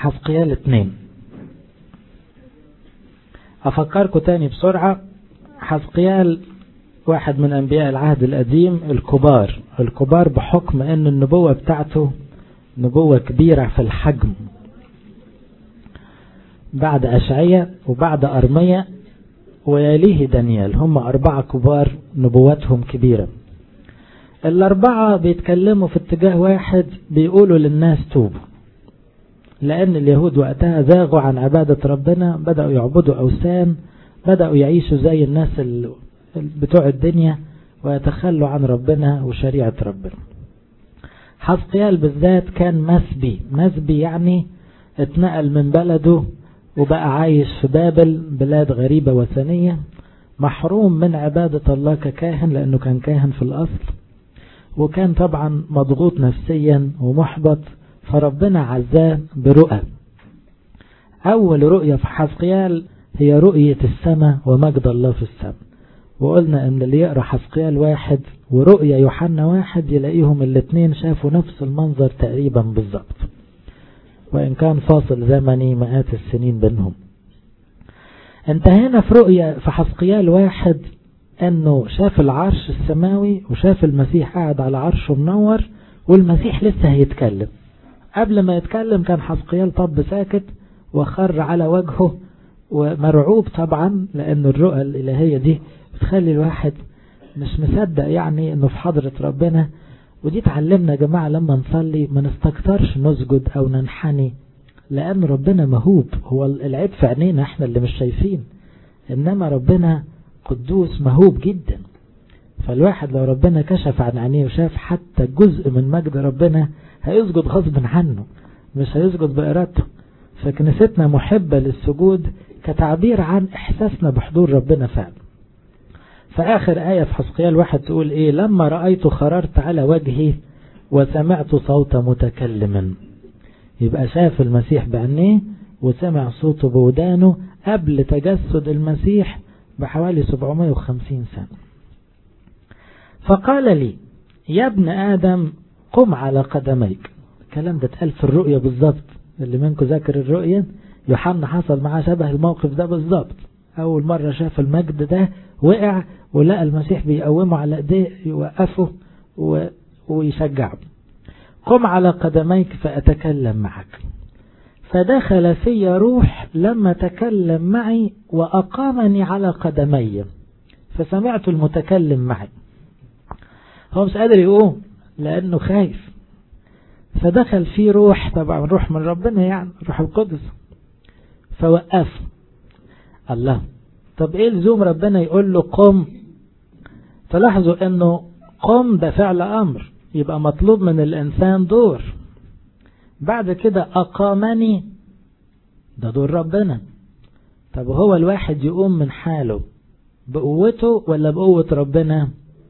حسقيال اتنين أفكركم تاني بسرعة حسقيال واحد من أنبياء العهد القديم الكبار الكبار بحكم أن النبوة بتاعته نبوة كبيرة في الحجم بعد أشعية وبعد أرمية ويليه دانيال هم أربعة كبار نبواتهم كبيرة الأربعة بيتكلموا في اتجاه واحد بيقولوا للناس توبوا لأن اليهود وقتها زاغوا عن عبادة ربنا بدأوا يعبدوا أوثان بدأوا يعيشوا زي الناس بتوع الدنيا ويتخلوا عن ربنا وشريعة ربنا حسقيال بالذات كان مسبي مسبي يعني اتنقل من بلده وبقى عايش في بابل بلاد غريبة وثنية محروم من عبادة الله ككاهن لأنه كان كاهن في الأصل وكان طبعا مضغوط نفسيا ومحبط فربنا عزاه برؤى أول رؤية في حسقيال هي رؤية السماء ومجد الله في السماء وقلنا ان اللي يقرأ حسقيال واحد ورؤية يوحنا واحد يلاقيهم الاثنين شافوا نفس المنظر تقريبا بالظبط وإن كان فاصل زمني مئات السنين بينهم انتهينا في رؤية في حسقيال واحد انه شاف العرش السماوي وشاف المسيح قاعد على عرشه منور والمسيح لسه هيتكلم قبل ما يتكلم كان حسقيال طب ساكت وخر على وجهه ومرعوب طبعا لأن الرؤى الإلهية دي بتخلي الواحد مش مصدق يعني انه في حضرة ربنا ودي تعلمنا يا جماعة لما نصلي ما نستكترش نسجد او ننحني لان ربنا مهوب هو العيب في عينينا احنا اللي مش شايفين انما ربنا قدوس مهوب جدا فالواحد لو ربنا كشف عن عينيه وشاف حتى جزء من مجد ربنا هيسجد غصب عنه مش هيسجد بإرادته فكنيستنا محبة للسجود كتعبير عن إحساسنا بحضور ربنا فعلا فآخر آية في حسقيال واحد تقول إيه لما رأيت خررت على وجهي وسمعت صوت متكلم يبقى شاف المسيح بعينيه وسمع صوته بودانه قبل تجسد المسيح بحوالي 750 سنة فقال لي يا ابن آدم قم على قدميك الكلام ده اتقال في الرؤية بالظبط اللي منكم ذاكر الرؤية يوحنا حصل معاه شبه الموقف ده بالظبط أول مرة شاف المجد ده وقع ولقى المسيح بيقومه على ايديه يوقفه و... ويشجعه قم على قدميك فأتكلم معك فدخل في روح لما تكلم معي وأقامني على قدمي فسمعت المتكلم معي هو مش قادر يقوم لأنه خايف فدخل فيه روح طبعا روح من ربنا يعني روح القدس فوقف الله طب ايه لزوم ربنا يقول له قم فلاحظوا انه قم ده فعل امر يبقى مطلوب من الانسان دور بعد كده اقامني ده دور ربنا طب هو الواحد يقوم من حاله بقوته ولا بقوة ربنا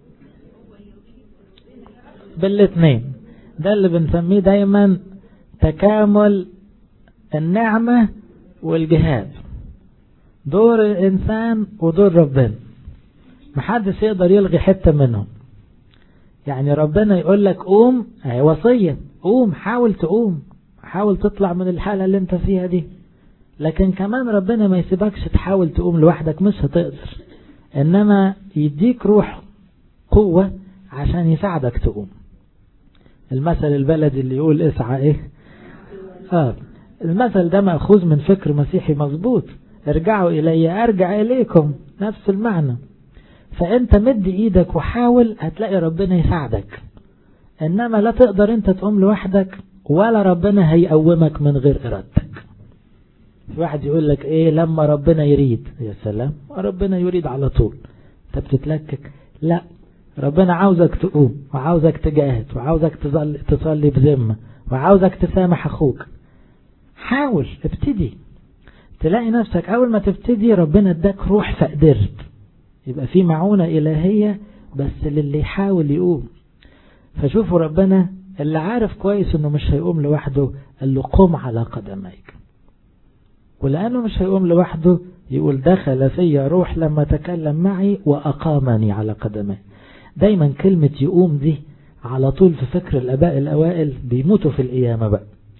بالاثنين ده اللي بنسميه دايما تكامل النعمة والجهاد دور الإنسان ودور ربنا محدش يقدر يلغي حتة منهم يعني ربنا يقول لك قوم هي وصية قوم حاول تقوم حاول تطلع من الحالة اللي انت فيها دي لكن كمان ربنا ما يسيبكش تحاول تقوم لوحدك مش هتقدر انما يديك روح قوة عشان يساعدك تقوم المثل البلدي اللي يقول اسعى ايه اه المثل ده مأخوذ من فكر مسيحي مظبوط ارجعوا الي ارجع اليكم نفس المعنى فانت مد ايدك وحاول هتلاقي ربنا يساعدك انما لا تقدر انت تقوم لوحدك ولا ربنا هيقومك من غير ارادتك في واحد يقول لك ايه لما ربنا يريد يا سلام ربنا يريد على طول انت بتتلكك لا ربنا عاوزك تقوم وعاوزك تجاهد وعاوزك تصلي بذمة وعاوزك تسامح اخوك حاول ابتدي تلاقي نفسك اول ما تبتدي ربنا اداك روح فقدرت يبقى في معونة الهية بس للي يحاول يقوم فشوفوا ربنا اللي عارف كويس انه مش هيقوم لوحده قال له قم على قدميك ولانه مش هيقوم لوحده يقول دخل في روح لما تكلم معي واقامني على قدمي دايما كلمة يقوم دي على طول في فكر الاباء الاوائل بيموتوا في القيامة بقى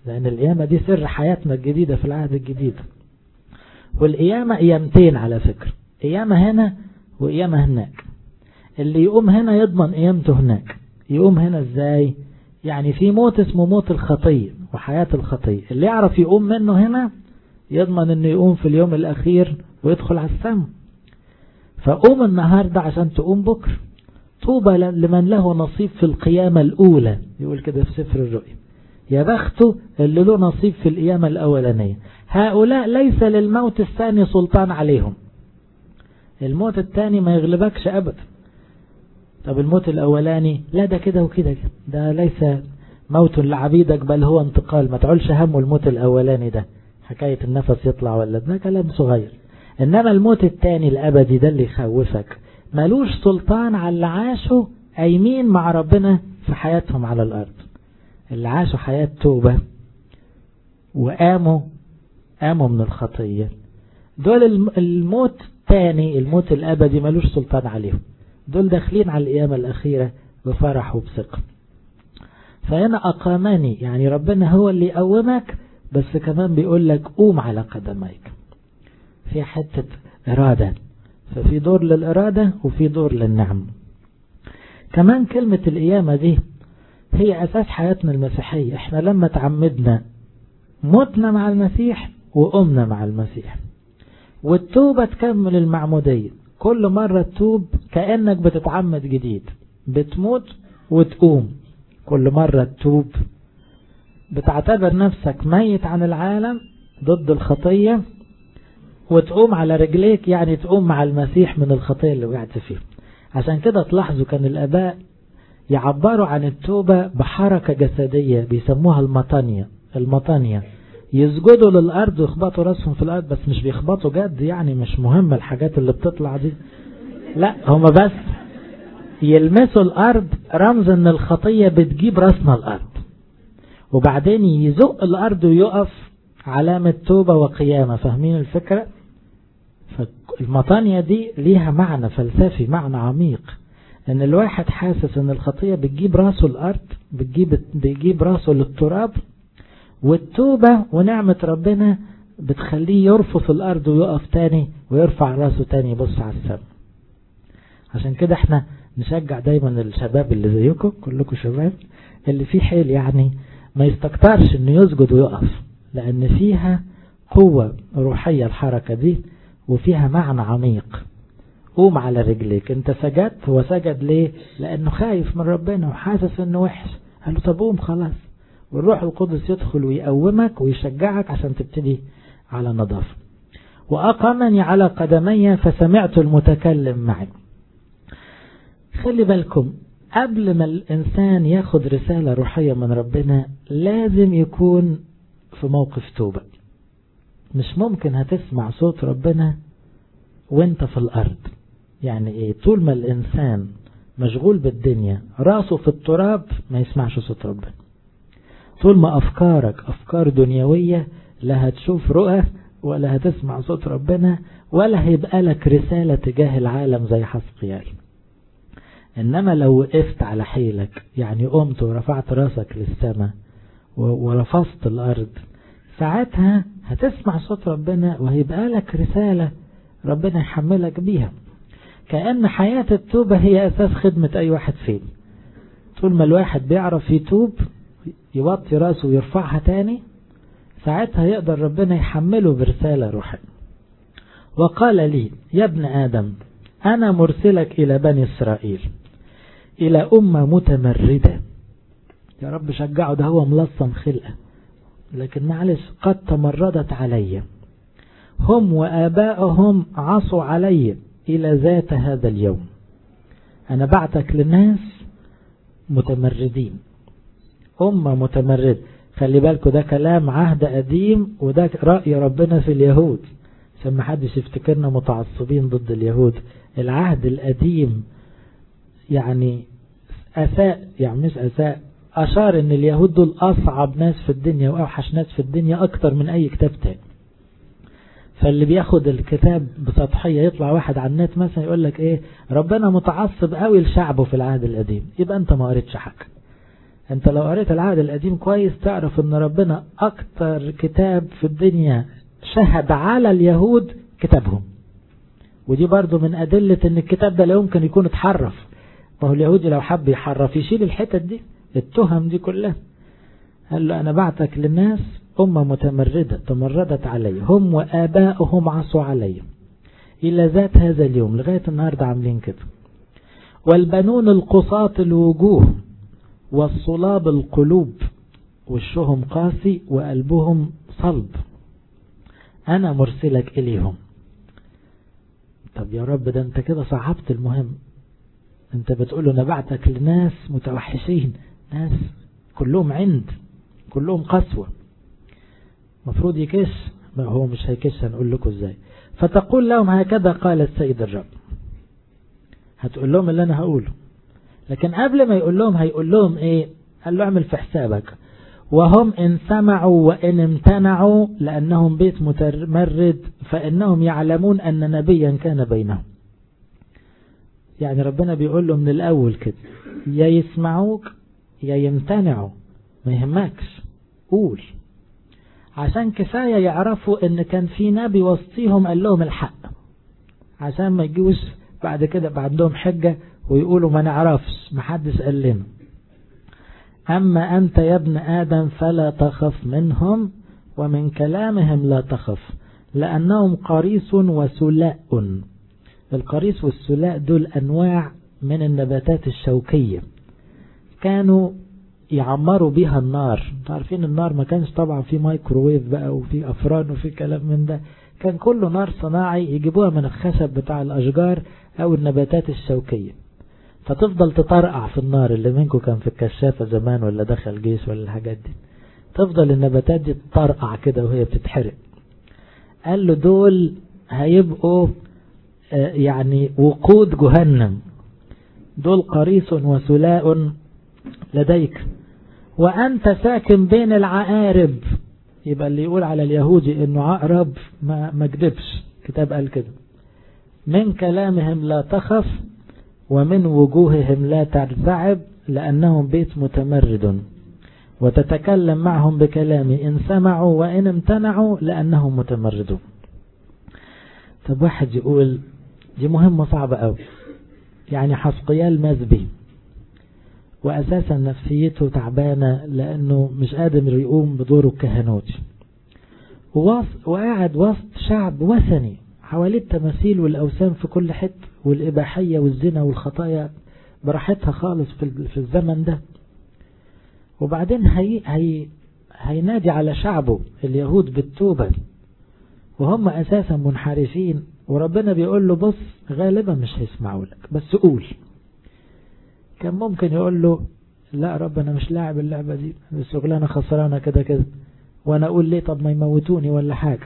لأن القيامة دي سر حياتنا الجديدة في العهد الجديد والقيامة قيامتين على فكرة قيامة هنا وقيامة هناك اللي يقوم هنا يضمن قيامته هناك يقوم هنا ازاي يعني في موت اسمه موت الخطية وحياة الخطية اللي يعرف يقوم منه هنا يضمن انه يقوم في اليوم الاخير ويدخل على السماء فقوم النهاردة عشان تقوم بكرة طوبى لمن له نصيب في القيامة الأولى يقول كده في سفر الرؤيا يا بخته اللي له نصيب في القيامة الأولانية هؤلاء ليس للموت الثاني سلطان عليهم الموت الثاني ما يغلبكش أبدا طب الموت الأولاني لا ده كده وكده ده ليس موت لعبيدك بل هو انتقال ما تعولش همه الموت الأولاني ده حكاية النفس يطلع ولا ده كلام صغير إنما الموت الثاني الأبدي ده اللي يخوفك ملوش سلطان على اللي عاشوا أيمين مع ربنا في حياتهم على الأرض اللي عاشوا حياة توبة وقاموا قاموا من الخطية دول الموت تاني الموت الأبدي ملوش سلطان عليهم دول داخلين على القيامة الأخيرة بفرح وبثقة فهنا أقامني يعني ربنا هو اللي يقومك بس كمان بيقول لك قوم على قدميك في حتة إرادة ففي دور للإرادة وفي دور للنعم كمان كلمة القيامة دي هي أساس حياتنا المسيحية احنا لما تعمدنا متنا مع المسيح وقمنا مع المسيح والتوبة تكمل المعمودية كل مرة تتوب كأنك بتتعمد جديد بتموت وتقوم كل مرة تتوب بتعتبر نفسك ميت عن العالم ضد الخطية وتقوم على رجليك يعني تقوم مع المسيح من الخطية اللي وقعت فيه عشان كده تلاحظوا كان الآباء يعبروا عن التوبة بحركة جسدية بيسموها المطانية المطانية يسجدوا للأرض ويخبطوا راسهم في الأرض بس مش بيخبطوا جد يعني مش مهم الحاجات اللي بتطلع دي لا هما بس يلمسوا الأرض رمز ان الخطية بتجيب راسنا الأرض وبعدين يزق الأرض ويقف علامة توبة وقيامة فاهمين الفكرة فالمطانية دي ليها معنى فلسفي معنى عميق ان الواحد حاسس ان الخطية بتجيب راسه الأرض بتجيب, بتجيب راسه للتراب والتوبة ونعمة ربنا بتخليه يرفض الأرض ويقف تاني ويرفع راسه تاني يبص على السماء عشان كده احنا نشجع دايما الشباب اللي زيكم كلكم شباب اللي فيه حيل يعني ما يستكترش انه يسجد ويقف لان فيها قوة روحية الحركة دي وفيها معنى عميق قوم على رجليك انت سجدت هو سجد ليه لانه خايف من ربنا وحاسس انه وحش قال له طب قوم خلاص والروح القدس يدخل ويقومك ويشجعك عشان تبتدي على نظافة وأقامني على قدمي فسمعت المتكلم معي خلي بالكم قبل ما الإنسان ياخد رسالة روحية من ربنا لازم يكون في موقف توبة مش ممكن هتسمع صوت ربنا وانت في الأرض يعني ايه طول ما الإنسان مشغول بالدنيا راسه في التراب ما يسمعش صوت ربنا طول ما أفكارك أفكار دنيوية لا هتشوف رؤى ولا هتسمع صوت ربنا ولا هيبقى لك رسالة تجاه العالم زي حسقيال إنما لو وقفت على حيلك يعني قمت ورفعت راسك للسماء ورفضت الأرض ساعتها هتسمع صوت ربنا وهيبقى لك رسالة ربنا يحملك بيها كأن حياة التوبة هي أساس خدمة أي واحد فينا طول ما الواحد بيعرف يتوب يوطي راسه ويرفعها تاني ساعتها يقدر ربنا يحمله برسالة روحية وقال لي يا ابن آدم أنا مرسلك إلى بني إسرائيل إلى أمة متمردة يا رب شجعه ده هو ملصم خلقه لكن معلش قد تمردت علي هم وآباؤهم عصوا علي إلى ذات هذا اليوم أنا بعتك لناس متمردين أمة متمرد خلي بالكوا ده كلام عهد قديم وده رأي ربنا في اليهود عشان ما حدش يفتكرنا متعصبين ضد اليهود العهد القديم يعني أساء يعني مش أساء أشار إن اليهود دول أصعب ناس في الدنيا وأوحش ناس في الدنيا أكتر من أي كتاب تاني فاللي بياخد الكتاب بسطحية يطلع واحد على النت مثلا يقول لك إيه ربنا متعصب قوي لشعبه في العهد القديم يبقى أنت ما قريتش حاجة انت لو قريت العهد القديم كويس تعرف ان ربنا اكتر كتاب في الدنيا شهد على اليهود كتابهم ودي برضو من أدلة ان الكتاب ده لا يمكن يكون اتحرف ما هو اليهودي لو حب يحرف يشيل الحتت دي التهم دي كلها قال له أنا بعتك للناس أمة متمردة تمردت علي هم وآباؤهم عصوا علي إلى ذات هذا اليوم لغاية النهاردة عاملين كده والبنون القصاة الوجوه والصلاب القلوب وشهم قاسي وقلبهم صلب أنا مرسلك إليهم طب يا رب ده انت كده صعبت المهم انت بتقول له نبعتك لناس متوحشين ناس كلهم عند كلهم قسوة مفروض يكش ما هو مش هيكش هنقول لكم ازاي فتقول لهم هكذا قال السيد الرب هتقول لهم اللي انا هقوله لكن قبل ما يقول لهم هيقول لهم ايه قال له اعمل في حسابك وهم إن سمعوا وإن امتنعوا لأنهم بيت متمرد فإنهم يعلمون أن نبيا كان بينهم يعني ربنا بيقول له من الأول كده يا يسمعوك يا يمتنعوا ما يهمكش قول عشان كفاية يعرفوا ان كان في نبي وسطيهم قال لهم الحق عشان ما يجوش بعد كده بعدهم حجة ويقولوا ما نعرفش ما حدش قال لنا أما أنت يا ابن آدم فلا تخف منهم ومن كلامهم لا تخف لأنهم قريص وسلاء القريص والسلاء دول أنواع من النباتات الشوكية كانوا يعمروا بيها النار عارفين النار ما كانش طبعا في مايكروويف بقى وفي أفران وفي كلام من ده كان كله نار صناعي يجيبوها من الخشب بتاع الأشجار أو النباتات الشوكية فتفضل تطرقع في النار اللي منكم كان في الكشافة زمان ولا دخل جيش ولا الحاجات دي تفضل النباتات دي تطرقع كده وهي بتتحرق قال له دول هيبقوا يعني وقود جهنم دول قريص وسلاء لديك وأنت ساكن بين العقارب يبقى اللي يقول على اليهودي انه عقرب ما ما كذبش كتاب قال كده من كلامهم لا تخف ومن وجوههم لا ترتعب لأنهم بيت متمرد وتتكلم معهم بكلامي إن سمعوا وإن امتنعوا لأنهم متمردون طب واحد يقول دي مهمة صعبة قوي يعني حسقيال مذبي وأساسا نفسيته تعبانة لأنه مش قادر يقوم بدوره الكهنوتي وقاعد وسط شعب وثني حواليه التماثيل والأوثان في كل حتة والإباحية والزنا والخطايا براحتها خالص في الزمن ده وبعدين هي هي هينادي على شعبه اليهود بالتوبة وهم أساسا منحرفين وربنا بيقول له بص غالبا مش هيسمعوا لك بس قول كان ممكن يقول له لا رب أنا مش لاعب اللعبة دي الشغلانة خسرانة كده كده وأنا أقول ليه طب ما يموتوني ولا حاجة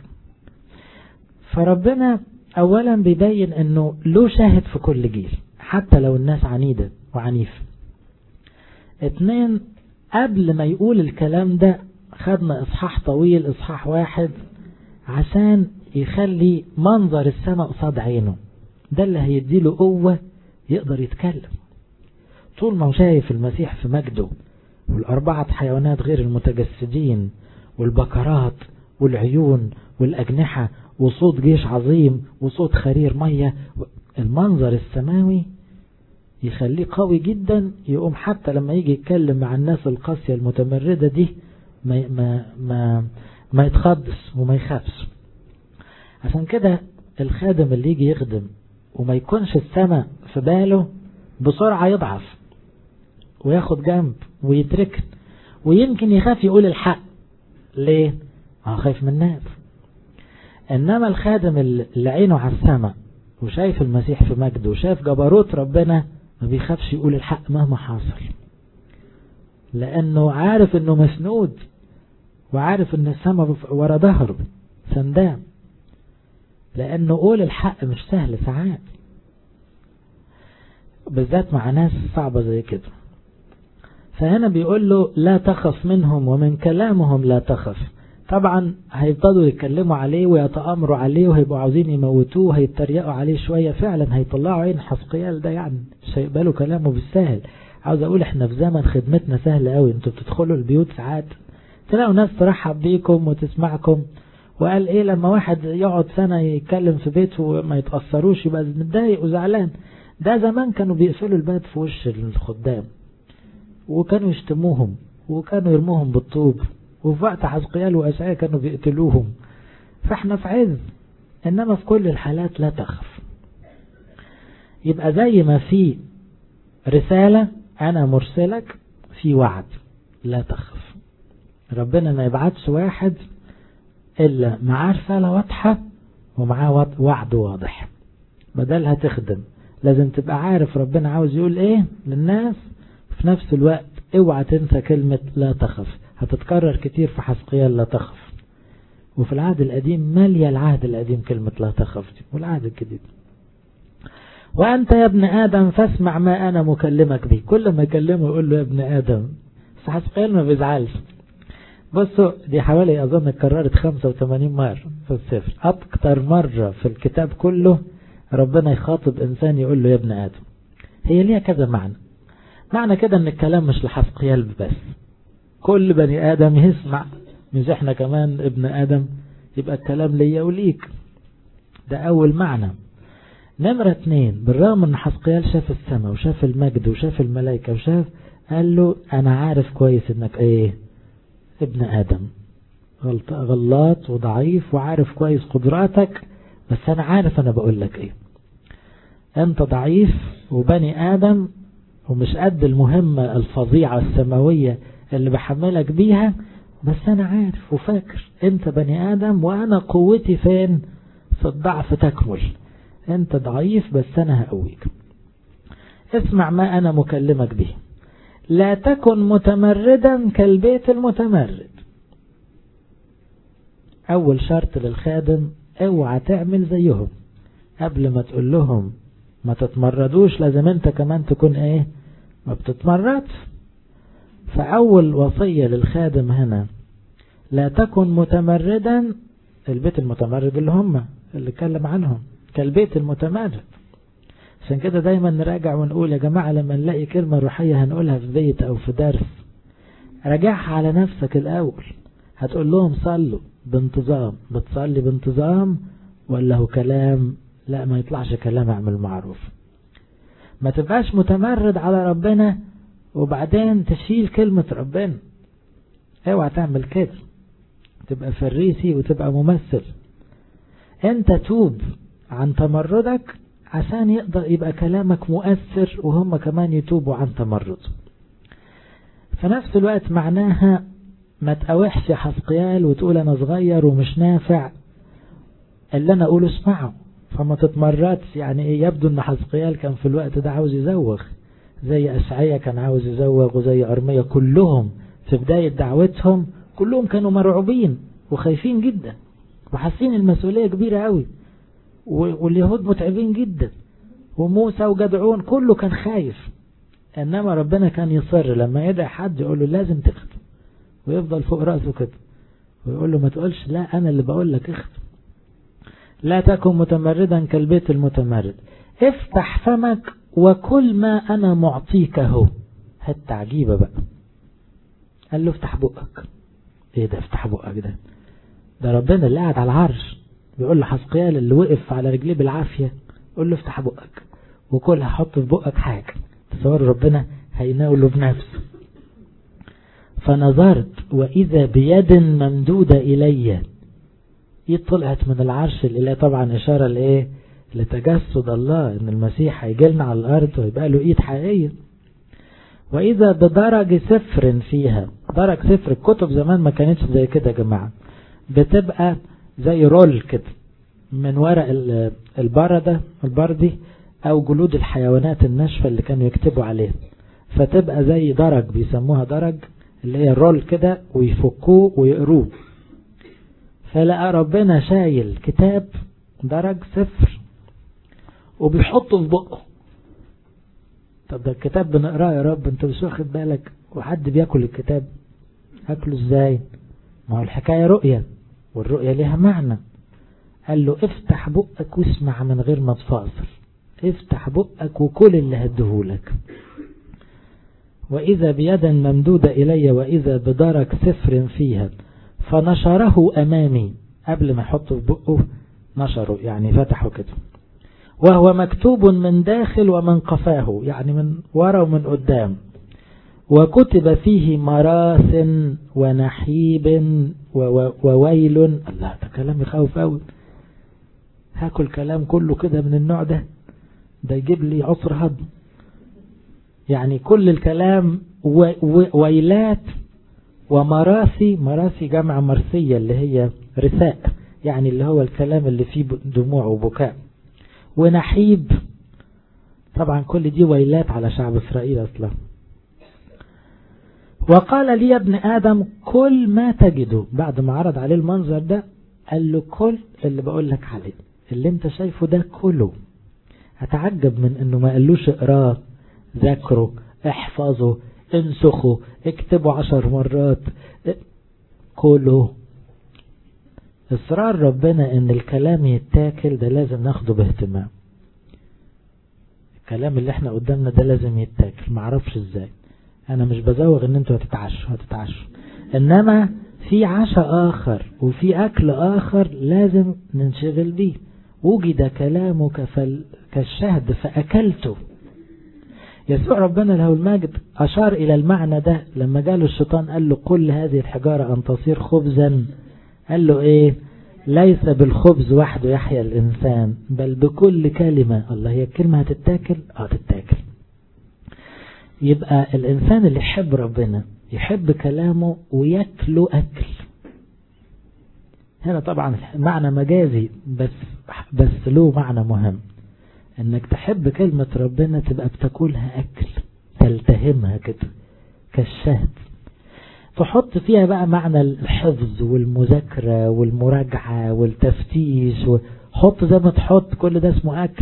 فربنا أولا بيبين أنه له شاهد في كل جيل حتى لو الناس عنيدة وعنيفة اتنين قبل ما يقول الكلام ده خدنا إصحاح طويل إصحاح واحد عشان يخلي منظر السماء قصاد عينه ده اللي هيديله قوة يقدر يتكلم طول ما هو شايف المسيح في مجده والأربعة حيوانات غير المتجسدين والبكرات والعيون والأجنحة وصوت جيش عظيم وصوت خرير مية المنظر السماوي يخليه قوي جدا يقوم حتى لما يجي يتكلم مع الناس القاسية المتمردة دي ما, ما, ما, ما يتخضش وما يخافش عشان كده الخادم اللي يجي يخدم وما يكونش السماء في باله بسرعة يضعف وياخد جنب ويتركن ويمكن يخاف يقول الحق ليه؟ هو خايف من الناس إنما الخادم اللي عينه على السماء وشايف المسيح في مجده وشايف جبروت ربنا ما بيخافش يقول الحق مهما حصل لأنه عارف أنه مسنود وعارف أن السماء ورا ظهره سندام لأنه قول الحق مش سهل ساعات بالذات مع ناس صعبة زي كده فهنا بيقول له لا تخف منهم ومن كلامهم لا تخف طبعا هيفضلوا يتكلموا عليه ويتآمروا عليه وهيبقوا عاوزين يموتوه وهيتريقوا عليه شوية فعلا هيطلعوا عين حسقيال ده يعني مش هيقبلوا كلامه بالسهل عاوز اقول احنا في زمن خدمتنا سهلة قوي انتوا بتدخلوا البيوت ساعات تلاقوا ناس ترحب بيكم وتسمعكم وقال ايه لما واحد يقعد سنة يتكلم في بيته وما يتأثروش يبقى متضايق وزعلان ده زمان كانوا بيقفلوا الباب في وش الخدام وكانوا يشتموهم وكانوا يرموهم بالطوب وفي وقت حزقيال وأشعياء كانوا بيقتلوهم فاحنا في عز انما في كل الحالات لا تخف يبقى زي ما في رسالة انا مرسلك في وعد لا تخف ربنا ما يبعتش واحد الا معاه رسالة واضحة ومعاه وعد واضح بدلها تخدم لازم تبقى عارف ربنا عاوز يقول ايه للناس في نفس الوقت اوعى تنسى كلمة لا تخف هتتكرر كتير في حسقيال لا تخف وفي العهد القديم مالية العهد القديم كلمة لا تخف دي والعهد الجديد وأنت يا ابن آدم فاسمع ما أنا مكلمك به كل ما يكلمه يقول له يا ابن آدم بس حسقيال ما بيزعلش بصوا دي حوالي أظن اتكررت 85 مرة في السفر أكتر مرة في الكتاب كله ربنا يخاطب إنسان يقول له يا ابن آدم هي ليها كذا معنى معنى كده ان الكلام مش لحسقيال بس كل بني آدم يسمع مش احنا كمان ابن آدم يبقى الكلام ليا وليك ده أول معنى نمرة اتنين بالرغم ان حسقيال شاف السماء وشاف المجد وشاف الملائكة وشاف قال له أنا عارف كويس انك ايه ابن آدم غلط غلط وضعيف وعارف كويس قدراتك بس أنا عارف أنا بقول لك ايه أنت ضعيف وبني آدم ومش قد المهمة الفظيعة السماوية اللي بحملك بيها بس أنا عارف وفاكر أنت بني آدم وأنا قوتي فين في الضعف تكمل أنت ضعيف بس أنا هقويك اسمع ما أنا مكلمك به لا تكن متمردا كالبيت المتمرد أول شرط للخادم اوعى تعمل زيهم قبل ما تقول لهم ما تتمردوش لازم انت كمان تكون ايه ما بتتمردش فأول وصية للخادم هنا لا تكن متمردا البيت المتمرد اللي هم اللي اتكلم عنهم كالبيت المتمرد عشان كده دايما نراجع ونقول يا جماعة لما نلاقي كلمة روحية هنقولها في بيت أو في درس راجعها على نفسك الأول هتقول لهم صلوا بانتظام بتصلي بانتظام ولا هو كلام لا ما يطلعش كلام اعمل معروف ما تبقاش متمرد على ربنا وبعدين تشيل كلمة ربنا اوعى تعمل كده تبقى فريسي وتبقى ممثل انت توب عن تمردك عشان يقدر يبقى كلامك مؤثر وهم كمان يتوبوا عن تمرد في نفس الوقت معناها ما تقاوحش حسقيال وتقول انا صغير ومش نافع اللي انا اقوله اسمعه فما تتمردش يعني ايه يبدو ان حزقيال كان في الوقت ده عاوز يزوغ زي اشعيا كان عاوز يزوغ وزي ارميا كلهم في بداية دعوتهم كلهم كانوا مرعوبين وخايفين جدا وحاسين المسؤولية كبيرة قوي واليهود متعبين جدا وموسى وجدعون كله كان خايف انما ربنا كان يصر لما يدعي حد يقول له لازم تخدم ويفضل فوق رأسه كده ويقول له ما تقولش لا انا اللي بقول لك اخدم لا تكن متمردا كالبيت المتمرد افتح فمك وكل ما انا معطيك هو حتى عجيبة بقى قال له افتح بقك ايه ده افتح بقك ده ده ربنا اللي قاعد على العرش بيقول له حسقيال اللي وقف على رجليه بالعافية قول له افتح بقك وكل هحط في بقك حاجة تصور ربنا هيناوله بنفسه فنظرت وإذا بيد ممدودة إلي ايد طلعت من العرش الإله طبعا إشارة لإيه لتجسد الله إن المسيح هيجي لنا على الأرض ويبقى له إيد حقيقية وإذا بدرج سفر فيها درج سفر الكتب زمان ما كانتش زي كده يا جماعة بتبقى زي رول كده من ورق البردة البردي أو جلود الحيوانات الناشفة اللي كانوا يكتبوا عليها فتبقى زي درج بيسموها درج اللي هي رول كده ويفكوه ويقروه فلقى ربنا شايل كتاب درج سفر وبيحطه في بقه طب ده الكتاب بنقراه يا رب انت مش واخد بالك وحد بياكل الكتاب اكله ازاي ما هو الحكاية رؤية والرؤية ليها معنى قال له افتح بقك واسمع من غير ما تفاصل افتح بقك وكل اللي هديهولك وإذا بيد ممدودة إلي وإذا بدرك سفر فيها فنشره أمامي قبل ما يحطه في بقه نشره يعني فتحه كده وهو مكتوب من داخل ومن قفاه يعني من ورا ومن قدام وكتب فيه مراس ونحيب وويل الله ده كلام يخوف قوي هاكل كلام كله كده من النوع ده ده يجيب لي عصر هضم يعني كل الكلام ويلات ومراسي مراسي جمع مرسية اللي هي رثاء يعني اللي هو الكلام اللي فيه دموع وبكاء ونحيب طبعا كل دي ويلات على شعب إسرائيل أصلا وقال لي يا ابن آدم كل ما تجده بعد ما عرض عليه المنظر ده قال له كل اللي بقول لك عليه اللي انت شايفه ده كله هتعجب من انه ما قالوش اقراه ذاكره احفظه انسخه اكتبه عشر مرات كله اصرار ربنا ان الكلام يتاكل ده لازم ناخده باهتمام الكلام اللي احنا قدامنا ده لازم يتاكل معرفش ازاي انا مش بزوغ ان انتوا هتتعشوا هتتعشوا انما في عشاء اخر وفي اكل اخر لازم ننشغل بيه وجد كلامك فال... كالشهد فاكلته يسوع ربنا له المجد اشار الى المعنى ده لما جاله الشيطان قال له قل هذه الحجارة ان تصير خبزا قال له ايه ليس بالخبز وحده يحيا الانسان بل بكل كلمة الله هي الكلمة هتتاكل اه تتاكل يبقى الإنسان اللي يحب ربنا يحب كلامه وياكله أكل هنا طبعا معنى مجازي بس بس له معنى مهم انك تحب كلمة ربنا تبقى بتاكلها أكل تلتهمها كده كالشهد تحط فيها بقى معنى الحفظ والمذاكرة والمراجعة والتفتيش حط زي ما تحط كل ده اسمه أكل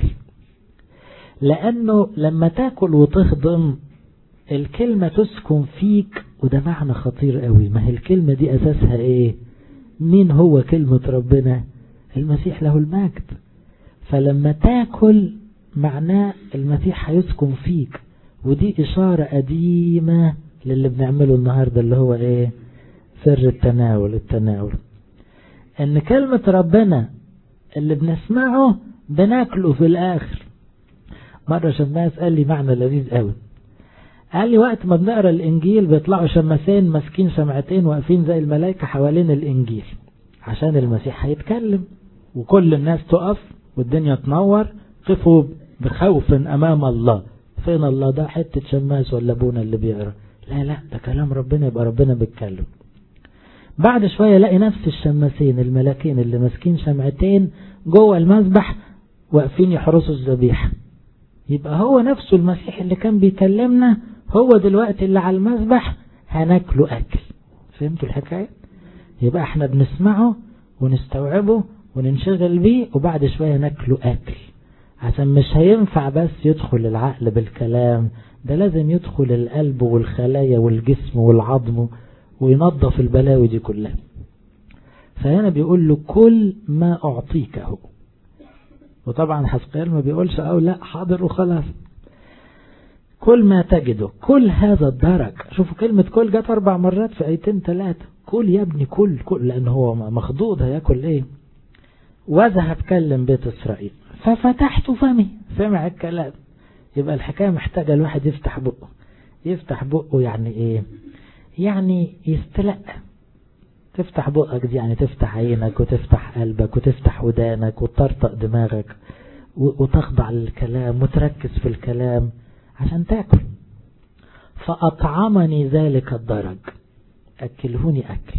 لأنه لما تاكل وتهضم الكلمة تسكن فيك وده معنى خطير قوي ما هي الكلمة دي أساسها إيه مين هو كلمة ربنا المسيح له المجد فلما تاكل معناه المسيح هيسكن فيك ودي إشارة قديمة للي بنعمله النهاردة اللي هو إيه سر التناول التناول إن كلمة ربنا اللي بنسمعه بناكله في الآخر مرة شماس قال لي معنى لذيذ قوي قال لي وقت ما بنقرا الانجيل بيطلعوا شماسين ماسكين شمعتين واقفين زي الملائكه حوالين الانجيل عشان المسيح هيتكلم وكل الناس تقف والدنيا تنور قفوا بخوف امام الله فين الله ده حته شماس ولا ابونا اللي بيقرا لا لا ده كلام ربنا يبقى ربنا بيتكلم بعد شويه الاقي نفس الشماسين الملاكين اللي ماسكين شمعتين جوه المذبح واقفين يحرسوا الذبيحه يبقى هو نفسه المسيح اللي كان بيكلمنا هو دلوقتي اللي على المذبح هناكله أكل فهمتوا الحكاية يبقى احنا بنسمعه ونستوعبه وننشغل بيه وبعد شوية ناكله أكل عشان مش هينفع بس يدخل العقل بالكلام ده لازم يدخل القلب والخلايا والجسم والعظم وينظف البلاوي دي كلها فهنا بيقول له كل ما أعطيكه وطبعا حسقيال ما بيقولش أو لا حاضر وخلاص كل ما تجده كل هذا الدرج شوفوا كلمة كل جت أربع مرات في آيتين ثلاثة كل يا ابني كل كل لأن هو مخضوض هياكل إيه وذا هتكلم بيت إسرائيل ففتحت فمي سمع الكلام يبقى الحكاية محتاجة الواحد يفتح بقه يفتح بقه يعني إيه يعني يستلقى تفتح بقك دي يعني تفتح عينك وتفتح قلبك وتفتح ودانك وتطرطق دماغك وتخضع للكلام وتركز في الكلام عشان تاكل فأطعمني ذلك الدرج أكلهوني أكل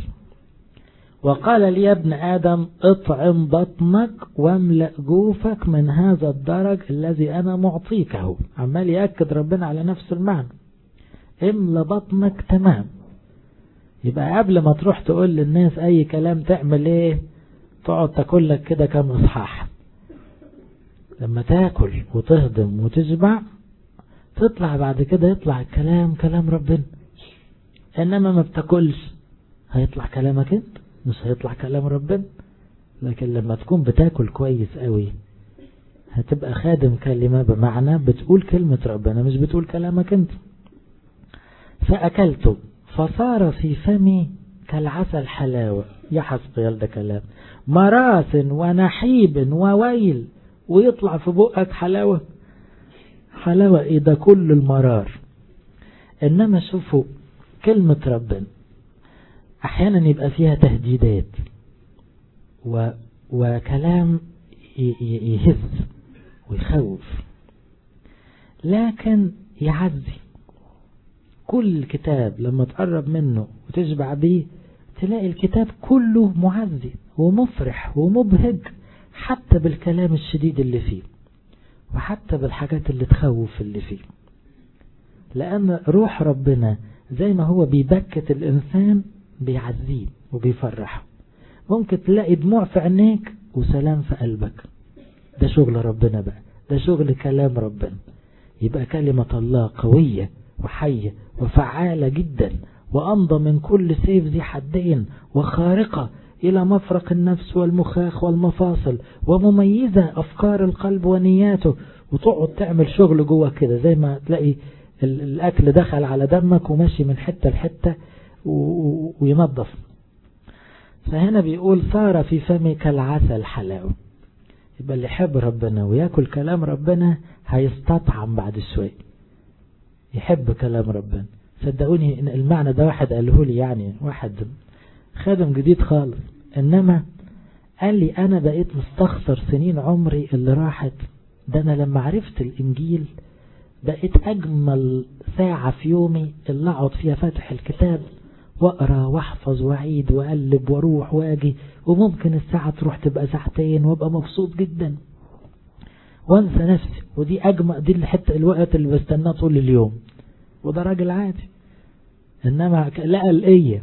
وقال لي يا ابن آدم اطعم بطنك واملأ جوفك من هذا الدرج الذي أنا معطيكه عمال يأكد ربنا على نفس المعنى املأ بطنك تمام يبقى قبل ما تروح تقول للناس أي كلام تعمل ايه تقعد تاكل لك كده كم إصحاح لما تاكل وتهضم وتشبع تطلع بعد كده يطلع الكلام كلام ربنا انما ما بتاكلش هيطلع كلامك انت مش هيطلع كلام ربنا لكن لما تكون بتاكل كويس قوي هتبقى خادم كلمة بمعنى بتقول كلمة ربنا مش بتقول كلامك انت فأكلته فصار في فمي كالعسل حلاوة يا حسقيال ده كلام مراس ونحيب وويل ويطلع في بقك حلاوة حلاوة ايه ده كل المرار انما شوفوا كلمة ربنا احيانا يبقى فيها تهديدات و... وكلام يهز ويخوف لكن يعزي كل كتاب لما تقرب منه وتشبع بيه تلاقي الكتاب كله معزي ومفرح ومبهج حتى بالكلام الشديد اللي فيه وحتى بالحاجات اللي تخوف اللي فيه لأن روح ربنا زي ما هو بيبكت الإنسان بيعزيه وبيفرحه ممكن تلاقي دموع في عينيك وسلام في قلبك ده شغل ربنا بقى ده شغل كلام ربنا يبقى كلمة الله قوية وحية وفعالة جدا وأمضى من كل سيف ذي حدين وخارقة إلى مفرق النفس والمخاخ والمفاصل ومميزة أفكار القلب ونياته وتقعد تعمل شغل جوه كده زي ما تلاقي الأكل دخل على دمك وماشي من حتة لحتة وينظف فهنا بيقول صار في فمي كالعسل حلاوة يبقى اللي يحب ربنا وياكل كلام ربنا هيستطعم بعد شوية يحب كلام ربنا صدقوني إن المعنى ده واحد قاله لي يعني واحد خادم جديد خالص انما قال لي انا بقيت مستخسر سنين عمري اللي راحت ده انا لما عرفت الانجيل بقيت اجمل ساعة في يومي اللي اقعد فيها فاتح الكتاب واقرا واحفظ واعيد واقلب واروح واجي وممكن الساعة تروح تبقى ساعتين وابقى مبسوط جدا وانسى نفسي ودي اجمل دي الحتة الوقت اللي بستناه طول اليوم وده راجل عادي انما لقى الايه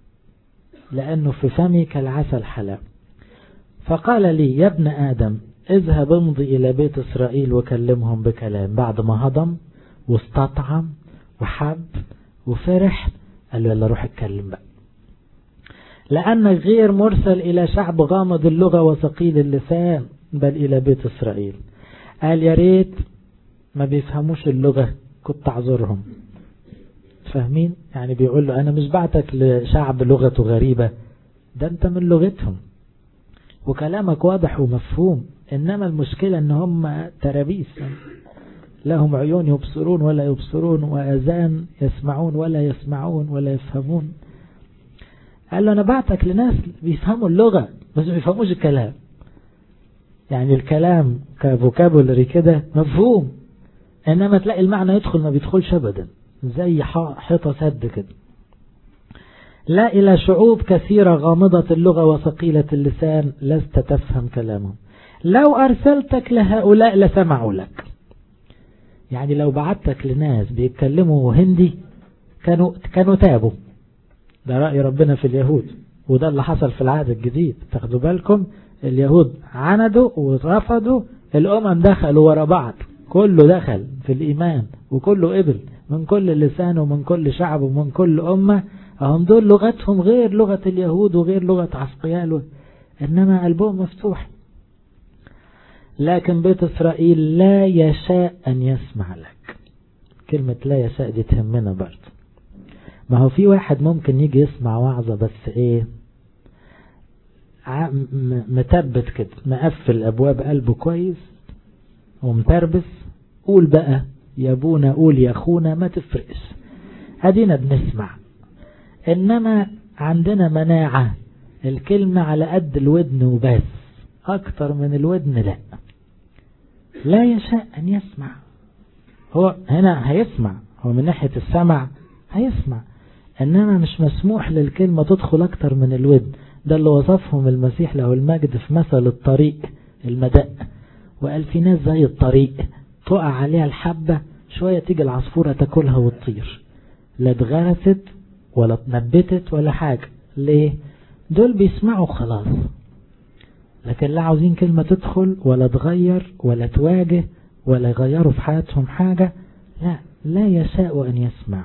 لأنه في فمي كالعسل حلاوة فقال لي يا ابن آدم اذهب امضي إلى بيت إسرائيل وكلمهم بكلام بعد ما هضم واستطعم وحب وفرح قال له يلا روح اتكلم بقى لأنك غير مرسل إلى شعب غامض اللغة وثقيل اللسان بل إلى بيت إسرائيل قال يا ريت ما بيفهموش اللغة كنت أعذرهم فاهمين يعني بيقول له أنا مش بعتك لشعب لغته غريبة ده أنت من لغتهم وكلامك واضح ومفهوم إنما المشكلة إن هم ترابيس لهم عيون يبصرون ولا يبصرون وأذان يسمعون ولا يسمعون ولا يفهمون قال له أنا بعتك لناس بيفهموا اللغة بس ما بيفهموش الكلام يعني الكلام كفوكابولري كده مفهوم إنما تلاقي المعنى يدخل ما بيدخلش أبدا زي حيطة سد كده لا إلى شعوب كثيرة غامضة اللغة وثقيلة اللسان لست تفهم كلامهم لو أرسلتك لهؤلاء لسمعوا لك يعني لو بعتك لناس بيتكلموا هندي كانوا كانوا تابوا ده رأي ربنا في اليهود وده اللي حصل في العهد الجديد تاخدوا بالكم اليهود عندوا ورفضوا الأمم دخلوا ورا بعض كله دخل في الإيمان وكله قبل من كل لسان ومن كل شعب ومن كل أمة هم دول لغتهم غير لغة اليهود وغير لغة عسقيال إنما قلبهم مفتوح لكن بيت إسرائيل لا يشاء أن يسمع لك كلمة لا يشاء دي تهمنا برضه ما هو في واحد ممكن يجي يسمع وعظة بس ايه متبت كده مقفل أبواب قلبه كويس ومتربس قول بقى يا ابونا قول يا اخونا ما تفرقش ادينا بنسمع انما عندنا مناعة الكلمة على قد الودن وبس اكتر من الودن لا لا يشاء ان يسمع هو هنا هيسمع هو من ناحية السمع هيسمع انما مش مسموح للكلمة تدخل اكتر من الودن ده اللي وصفهم المسيح له المجد في مثل الطريق المدق وقال في ناس زي الطريق تقع عليها الحبة شوية تيجي العصفورة تاكلها وتطير لا اتغرست ولا اتنبتت ولا حاجة ليه دول بيسمعوا خلاص لكن لا عاوزين كلمة تدخل ولا تغير ولا تواجه ولا يغيروا في حياتهم حاجة لا لا يشاء أن يسمع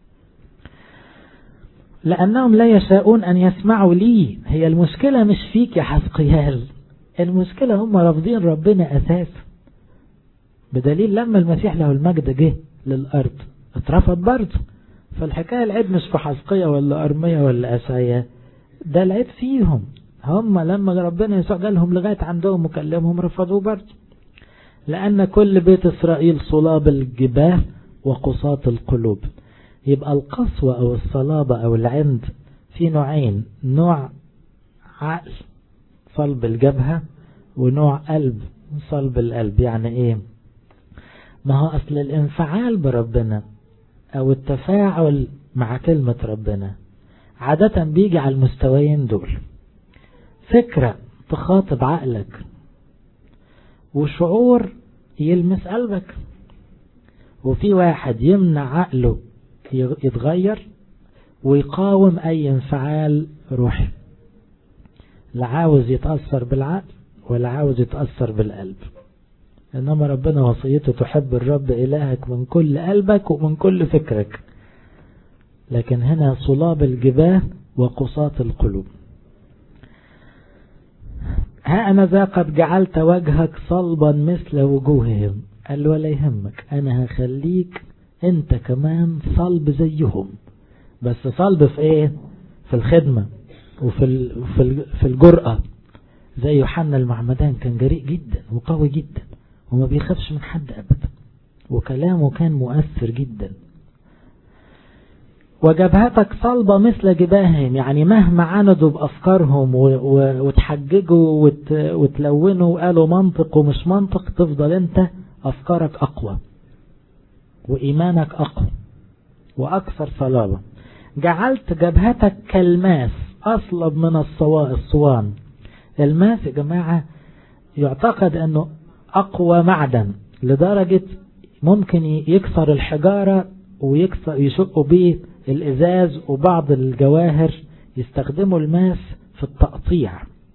لأنهم لا يشاءون أن يسمعوا لي هي المشكلة مش فيك يا حسقيال المشكلة هم رافضين ربنا أساسا بدليل لما المسيح له المجد جه للأرض اترفض برضه فالحكاية العيب مش في حسقية ولا أرمية ولا أسايا ده العيب فيهم هم لما ربنا يسوع جالهم لغاية عندهم وكلمهم رفضوه برضه لأن كل بيت إسرائيل صلاب الجباه وقصاة القلوب يبقى القسوة أو الصلابة أو العند في نوعين نوع عقل صلب الجبهة ونوع قلب صلب القلب يعني ايه ما هو أصل الانفعال بربنا أو التفاعل مع كلمة ربنا عادة بيجي على المستويين دول فكرة تخاطب عقلك وشعور يلمس قلبك وفي واحد يمنع عقله يتغير ويقاوم أي انفعال روحي لا عاوز يتأثر بالعقل ولا عاوز يتأثر بالقلب إنما ربنا وصيته تحب الرب إلهك من كل قلبك ومن كل فكرك لكن هنا صلاب الجباه وقصاة القلوب ها أنا ذا قد جعلت وجهك صلبا مثل وجوههم قال ولا يهمك أنا هخليك أنت كمان صلب زيهم بس صلب في إيه في الخدمة وفي في في الجرأة زي يوحنا المعمدان كان جريء جدا وقوي جدا وما بيخافش من حد أبدا وكلامه كان مؤثر جدا وجبهتك صلبة مثل جباههم يعني مهما عندوا بأفكارهم وتحججوا وت... وتلونوا وقالوا منطق ومش منطق تفضل انت أفكارك أقوى وإيمانك أقوى وأكثر صلابة جعلت جبهتك كالماس أصلب من الصوان الماس يا جماعة يعتقد أنه أقوى معدن لدرجة ممكن يكسر الحجارة ويكسر يشقوا به الإزاز وبعض الجواهر يستخدموا الماس في التقطيع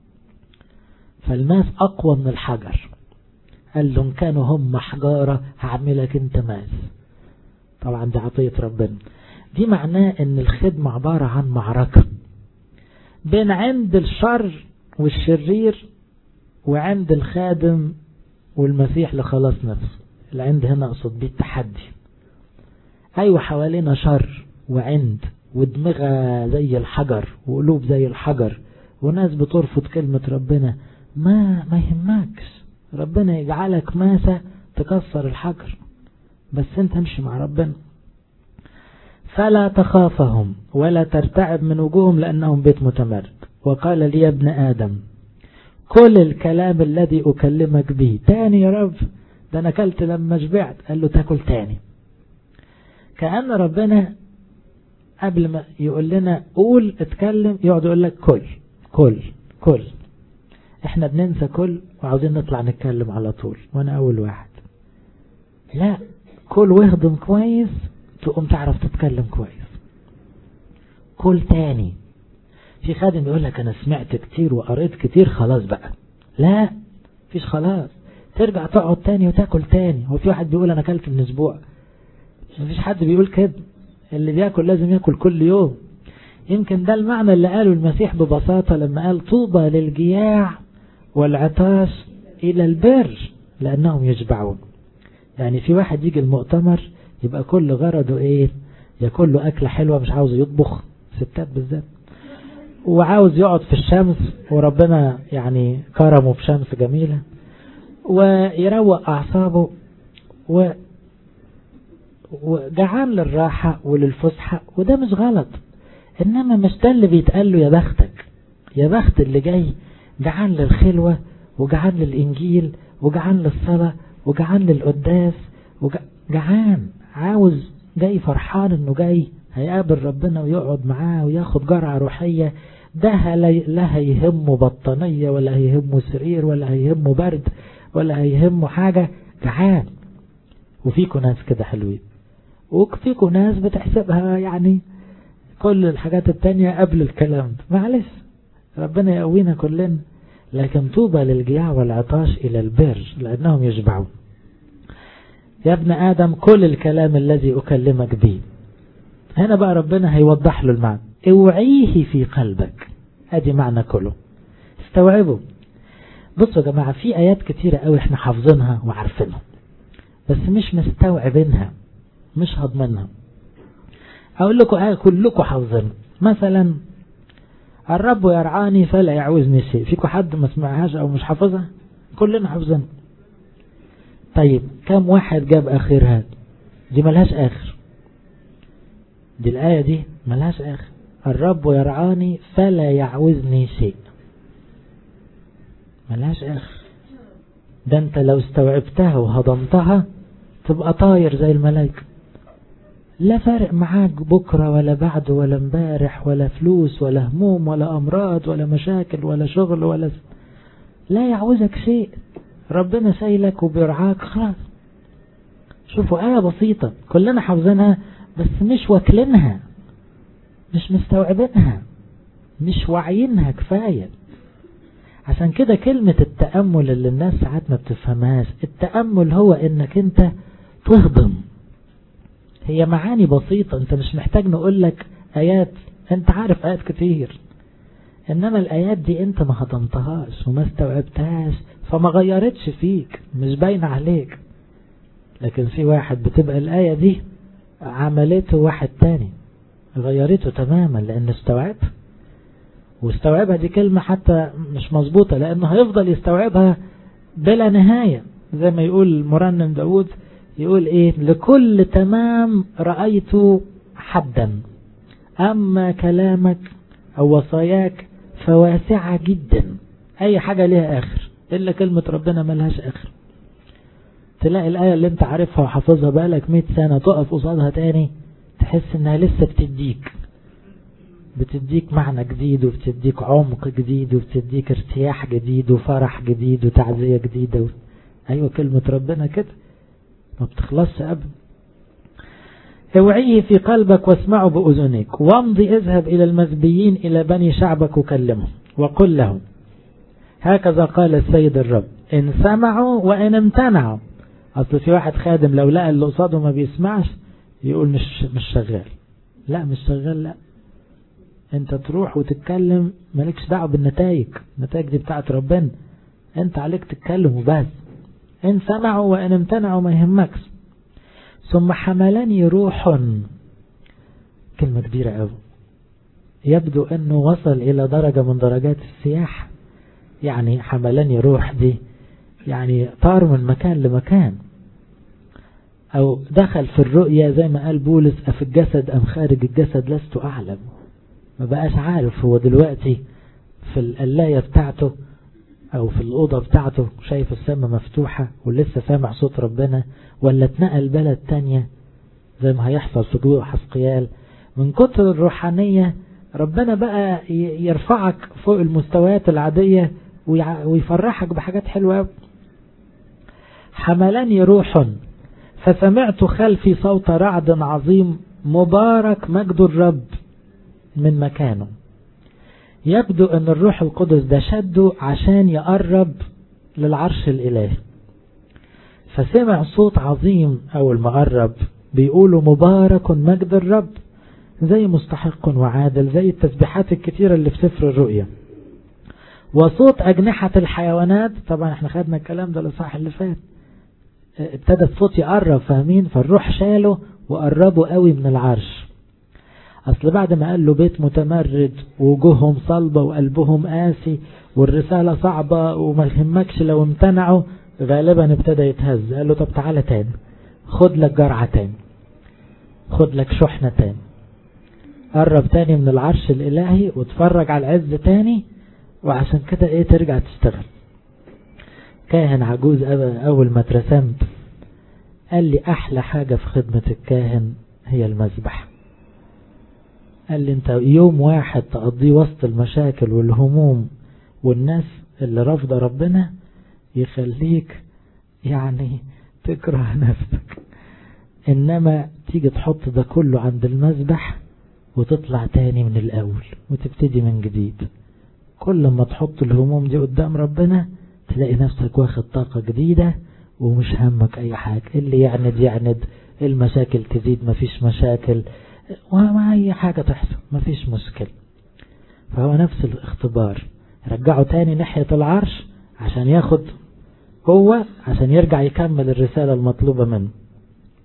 فالماس أقوى من الحجر قال لهم كانوا هم حجارة هعملك انت ماس طبعا دي عطية ربنا دي معناه ان الخدمة عبارة عن معركة بين عند الشر والشرير وعند الخادم والمسيح لخلاص نفسه العند هنا أقصد بيه التحدي أيوة حوالينا شر وعند ودماغها زي الحجر وقلوب زي الحجر وناس بترفض كلمة ربنا ما ما يهمكش ربنا يجعلك ماسة تكسر الحجر بس انت امشي مع ربنا فلا تخافهم ولا ترتعب من وجوههم لأنهم بيت متمرد وقال لي يا ابن آدم كل الكلام الذي أكلمك به تاني يا رب ده أنا أكلت لما شبعت قال له تاكل تاني كأن ربنا قبل ما يقول لنا قول اتكلم يقعد يقول لك كل كل كل احنا بننسى كل وعاوزين نطلع نتكلم على طول وانا اول واحد لا كل واهضم كويس تقوم تعرف تتكلم كويس كل تاني في خادم يقول لك انا سمعت كتير وقريت كتير خلاص بقى لا فيش خلاص ترجع تقعد تاني وتاكل تاني هو في واحد بيقول انا اكلت من اسبوع مفيش حد بيقول كده اللي بياكل لازم ياكل كل يوم يمكن ده المعنى اللي قاله المسيح ببساطة لما قال طوبى للجياع والعطاش إلى البر لأنهم يشبعون يعني في واحد يجي المؤتمر يبقى كل غرضه إيه ياكل له أكلة حلوة مش عاوز يطبخ ستات بالذات وعاوز يقعد في الشمس وربنا يعني كرمه بشمس جميلة ويروق أعصابه و وجعان للراحة وللفسحة وده مش غلط إنما مش ده اللي بيتقال له يا بختك يا بخت اللي جاي جعان للخلوة وجعان للإنجيل وجعان للصلاة وجعان للقداس وجعان عاوز جاي فرحان إنه جاي هيقابل ربنا ويقعد معاه وياخد جرعة روحية ده لا هيهمه بطانية ولا هيهمه سرير ولا هيهمه برد ولا هيهمه حاجة جعان وفيكم ناس كده حلوين وفيكم ناس بتحسبها يعني كل الحاجات التانية قبل الكلام ده معلش ربنا يقوينا كلنا لكن طوبى للجياع والعطاش إلى البر لأنهم يشبعون يا ابن آدم كل الكلام الذي أكلمك به هنا بقى ربنا هيوضح له المعنى اوعيه في قلبك ادي معنى كله استوعبوا بصوا يا جماعة في آيات كتيرة قوي احنا حافظينها وعارفينها بس مش مستوعبينها مش هضمنها أقول لكم آية كلكم حافظين مثلا الرب يرعاني فلا يعوزني شيء فيكم حد ما سمعهاش أو مش حافظها كلنا حافظين طيب كم واحد جاب آخرها دي ملهاش آخر دي الآية دي ملهاش آخر الرب يرعاني فلا يعوزني شيء ملهاش آخر ده انت لو استوعبتها وهضمتها تبقى طاير زي الملائكة لا فارق معاك بكرة ولا بعد ولا امبارح ولا فلوس ولا هموم ولا أمراض ولا مشاكل ولا شغل ولا لا يعوزك شيء ربنا سايلك وبيرعاك خلاص شوفوا آية بسيطة كلنا حافظينها بس مش واكلينها مش مستوعبينها مش واعيينها كفاية عشان كده كلمة التأمل اللي الناس ساعات ما بتفهمهاش التأمل هو انك انت تهضم هي معاني بسيطة انت مش محتاج نقول لك ايات انت عارف ايات كتير انما الايات دي انت ما هضمتهاش وما استوعبتهاش فما غيرتش فيك مش باينة عليك لكن في واحد بتبقى الاية دي عملته واحد تاني غيرته تماما لان استوعبها واستوعبها دي كلمة حتى مش مظبوطة لانه هيفضل يستوعبها بلا نهاية زي ما يقول مرنم داود يقول ايه لكل تمام رأيت حدا اما كلامك او وصاياك فواسعة جدا اي حاجة ليها اخر الا كلمة ربنا ملهاش اخر تلاقي الآية اللي انت عارفها وحافظها بقالك 100 سنة تقف قصادها تاني تحس انها لسه بتديك بتديك معنى جديد وبتديك عمق جديد وبتديك ارتياح جديد وفرح جديد وتعزية جديدة و... ايوه كلمة ربنا كده ما بتخلصش ابدا اوعيه في قلبك واسمعه بأذنيك وامضي اذهب الى المذبيين الى بني شعبك وكلمهم وقل لهم هكذا قال السيد الرب ان سمعوا وان امتنعوا اصل في واحد خادم لو لقى اللي قصاده ما بيسمعش يقول مش مش شغال لا مش شغال لا انت تروح وتتكلم مالكش دعوه بالنتائج النتائج دي بتاعت ربنا انت عليك تتكلم وبس ان سمعوا وان امتنعوا ما يهمكش ثم حملني روح كلمة كبيرة قوي يبدو انه وصل الى درجة من درجات السياحة يعني حملني روح دي يعني طار من مكان لمكان او دخل في الرؤية زي ما قال بولس افي الجسد ام خارج الجسد لست اعلم ما بقاش عارف هو دلوقتي في القلاية بتاعته او في الأوضة بتاعته شايف السماء مفتوحة ولسه سامع صوت ربنا ولا اتنقل بلد تانية زي ما هيحصل في جوع حسقيال من كتر الروحانية ربنا بقى يرفعك فوق المستويات العادية ويفرحك بحاجات حلوة حملني روح فسمعت خلفي صوت رعد عظيم مبارك مجد الرب من مكانه يبدو ان الروح القدس ده شده عشان يقرب للعرش الالهي فسمع صوت عظيم اول ما قرب بيقولوا مبارك مجد الرب زي مستحق وعادل زي التسبيحات الكتيرة اللي في سفر الرؤيا وصوت أجنحة الحيوانات طبعا احنا خدنا الكلام ده لصاح اللي فات ابتدى الصوت يقرب فاهمين فالروح شاله وقربوا قوي من العرش أصل بعد ما قال له بيت متمرد ووجوههم صلبة وقلبهم قاسي والرسالة صعبة وما يهمكش لو امتنعوا غالبا ابتدى يتهز قال له طب تعالى تاني خد لك جرعة تاني خد لك شحنة تاني قرب تاني من العرش الإلهي وتفرج على العز تاني وعشان كده ايه ترجع تشتغل كاهن عجوز أول ما اترسمت قال لي أحلى حاجة في خدمة الكاهن هي المذبح قال لي انت يوم واحد تقضيه وسط المشاكل والهموم والناس اللي رافضة ربنا يخليك يعني تكره نفسك انما تيجي تحط ده كله عند المذبح وتطلع تاني من الاول وتبتدي من جديد كل ما تحط الهموم دي قدام ربنا تلاقي نفسك واخد طاقة جديدة ومش همك اي حاجة اللي يعند يعند المشاكل تزيد مفيش مشاكل وما اي حاجة تحصل مفيش مشكلة فهو نفس الاختبار رجعه تاني ناحية العرش عشان ياخد هو عشان يرجع يكمل الرسالة المطلوبة منه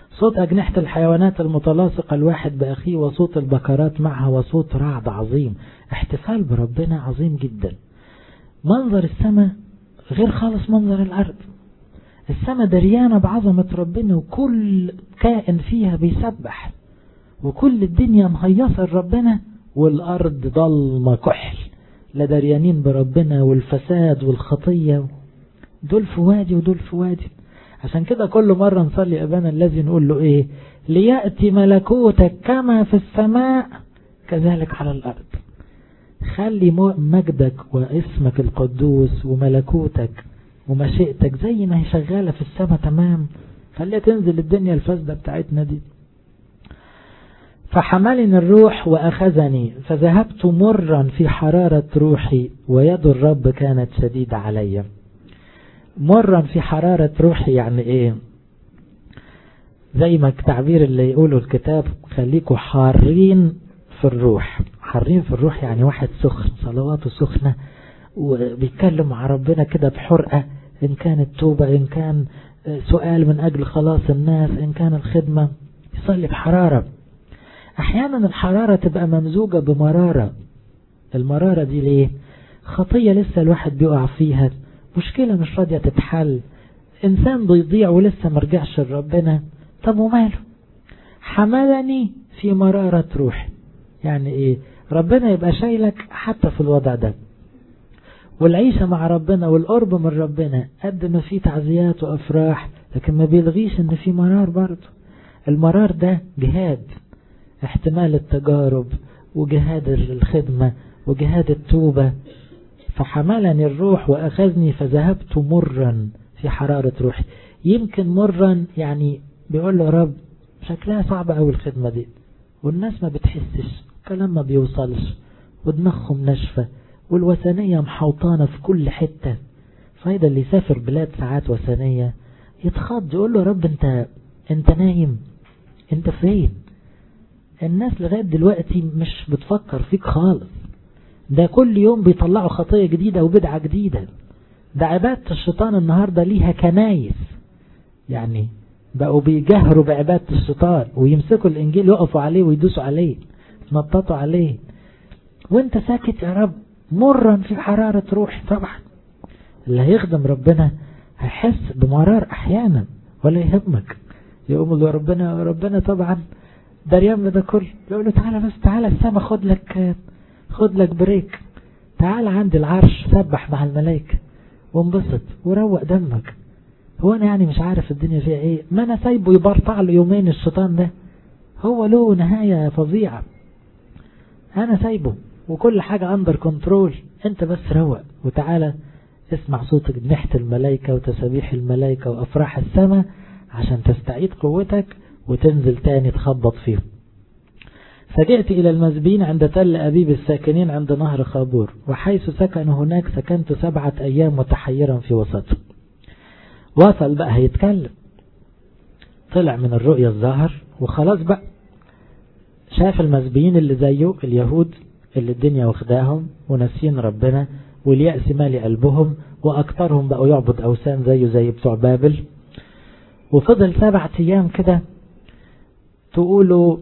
صوت أجنحة الحيوانات المتلاصقة الواحد بأخيه وصوت البكرات معها وصوت رعد عظيم احتفال بربنا عظيم جدا منظر السماء غير خالص منظر الأرض السماء دريانة بعظمة ربنا وكل كائن فيها بيسبح وكل الدنيا مهيصة لربنا والأرض ضلمة كحل لا دريانين بربنا والفساد والخطية دول في وادي ودول في وادي عشان كده كل مرة نصلي أبانا الذي نقول له إيه ليأتي ملكوتك كما في السماء كذلك على الأرض خلي مجدك واسمك القدوس وملكوتك ومشيئتك زي ما هي شغالة في السماء تمام خليها تنزل الدنيا الفاسدة بتاعتنا دي فحملني الروح وأخذني فذهبت مرا في حرارة روحي ويد الرب كانت شديدة علي مرا في حرارة روحي يعني ايه زي ما التعبير اللي يقوله الكتاب خليكوا حارين في الروح حارين في الروح يعني واحد سخن صلواته سخنة وبيتكلم مع ربنا كده بحرقة إن كانت توبة إن كان سؤال من أجل خلاص الناس إن كان الخدمة يصلي بحرارة أحيانا الحرارة تبقى ممزوجة بمرارة المرارة دي ليه خطية لسه الواحد بيقع فيها مشكلة مش راضية تتحل إنسان بيضيع ولسه مرجعش لربنا طب وماله حملني في مرارة روحي يعني إيه ربنا يبقى شايلك حتى في الوضع ده والعيشة مع ربنا والقرب من ربنا قد ما في تعزيات وأفراح لكن ما بيلغيش إن في مرار برضه المرار ده جهاد احتمال التجارب وجهاد الخدمة وجهاد التوبة فحملني الروح وأخذني فذهبت مرا في حرارة روحي يمكن مرا يعني بيقول له رب شكلها صعبة أوي الخدمة دي والناس ما بتحسش كلام ما بيوصلش ودماغهم ناشفة والوثنية محوطانة في كل حتة فايدة اللي يسافر بلاد ساعات وثنية يتخض يقول له رب انت انت نايم انت فين الناس لغاية دلوقتي مش بتفكر فيك خالص ده كل يوم بيطلعوا خطية جديدة وبدعة جديدة ده عبادة الشيطان النهاردة ليها كنايس يعني بقوا بيجهروا بعبادة الشيطان ويمسكوا الإنجيل يقفوا عليه ويدوسوا عليه يتنططوا عليه وانت ساكت يا رب مرا في حرارة روح طبعا اللي هيخدم ربنا هيحس بمرار أحيانا ولا يهمك يقوم له ربنا ربنا طبعا دريان ده كله يقول له تعالى بس تعالى السما خد لك خد لك بريك تعال عند العرش سبح مع الملائكة وانبسط وروق دمك هو انا يعني مش عارف الدنيا فيها ايه ما انا سايبه يبرطع له يومين الشيطان ده هو له نهاية فظيعة انا سايبه وكل حاجة اندر كنترول انت بس روق وتعالى اسمع صوت جنحة الملائكة وتسابيح الملائكة وافراح السماء عشان تستعيد قوتك وتنزل تاني تخبط فيهم فجئت إلى المزبين عند تل أبيب الساكنين عند نهر خابور وحيث سكنوا هناك سكنت سبعة أيام متحيرا في وسطهم وصل بقى هيتكلم طلع من الرؤية الظاهر وخلاص بقى شاف المزبيين اللي زيه اليهود اللي الدنيا واخداهم وناسين ربنا واليأس مالي قلبهم وأكثرهم بقوا يعبد أوثان زيه زي بتوع بابل وفضل سبعة أيام كده تقولوا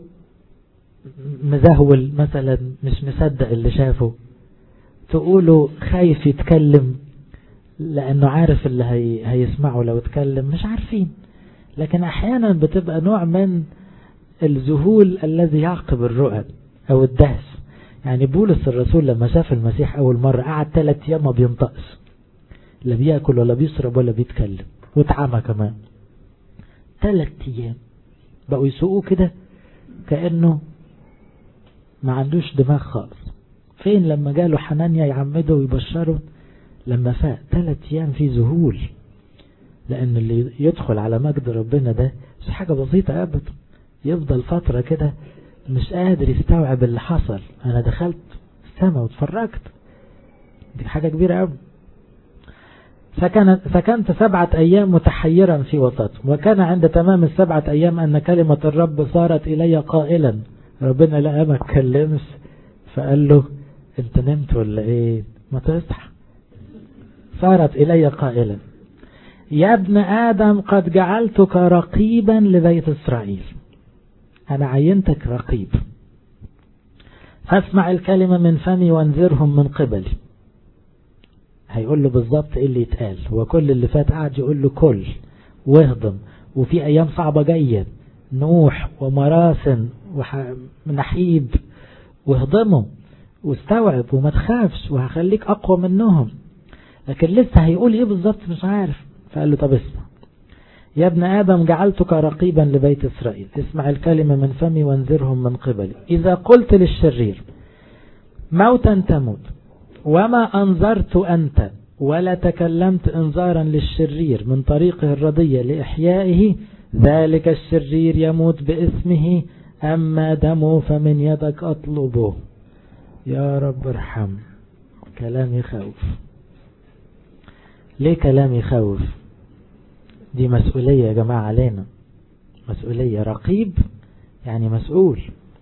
مزهول مثلا مش مصدق اللي شافه تقولوا خايف يتكلم لأنه عارف اللي هي هيسمعه لو اتكلم مش عارفين لكن أحيانا بتبقى نوع من الذهول الذي يعقب الرؤى أو الدهس يعني بولس الرسول لما شاف المسيح أول مرة قعد ثلاث أيام ما بينطقش لا بياكل ولا بيشرب ولا بيتكلم واتعمى كمان ثلاث أيام بقوا يسوقوه كده كأنه ما عندوش دماغ خالص فين لما جاله حنانيا يعمده ويبشره لما فاق ثلاث ايام في ذهول لان اللي يدخل على مجد ربنا ده مش حاجة بسيطة ابدا يفضل فترة كده مش قادر يستوعب اللي حصل انا دخلت السما واتفرجت دي حاجة كبيرة قوي فكانت فكنت سبعة أيام متحيرا في وسطهم وكان عند تمام السبعة أيام أن كلمة الرب صارت إلي قائلا ربنا لقى ما اتكلمش فقال له انت نمت ولا ايه ما تصحى صارت إلي قائلا يا ابن آدم قد جعلتك رقيبا لبيت إسرائيل أنا عينتك رقيب فاسمع الكلمة من فمي وانذرهم من قبلي هيقول له بالظبط ايه اللي يتقال هو كل اللي فات قاعد يقول له كل واهضم وفي ايام صعبة جاية نوح ومراسن ونحيب واهضمه واستوعب وما تخافش وهخليك اقوى منهم لكن لسه هيقول ايه بالظبط مش عارف فقال له طب اسمع يا ابن آدم جعلتك رقيبا لبيت إسرائيل اسمع الكلمة من فمي وانذرهم من قبلي إذا قلت للشرير موتا تموت وما أنظرت أنت ولا تكلمت انذارا للشرير من طريقه الرضية لإحيائه ذلك الشرير يموت باسمه أما دمه فمن يدك أطلبه يا رب ارحم كلام يخوف ليه كلام يخوف دي مسؤولية يا جماعة علينا مسؤولية رقيب يعني مسؤول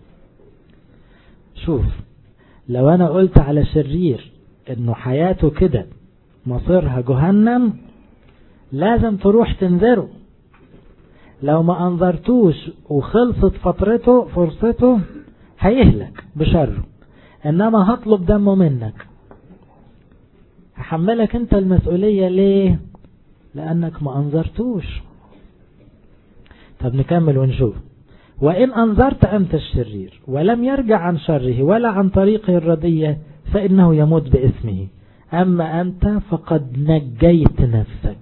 شوف لو انا قلت على شرير انه حياته كده مصيرها جهنم لازم تروح تنذره لو ما انذرتوش وخلصت فترته فرصته هيهلك بشره انما هطلب دمه منك هحملك انت المسؤولية ليه لانك ما انذرتوش طب نكمل ونشوف وإن أنظرت أنت الشرير ولم يرجع عن شره ولا عن طريقه الردية فإنه يموت باسمه أما أنت فقد نجيت نفسك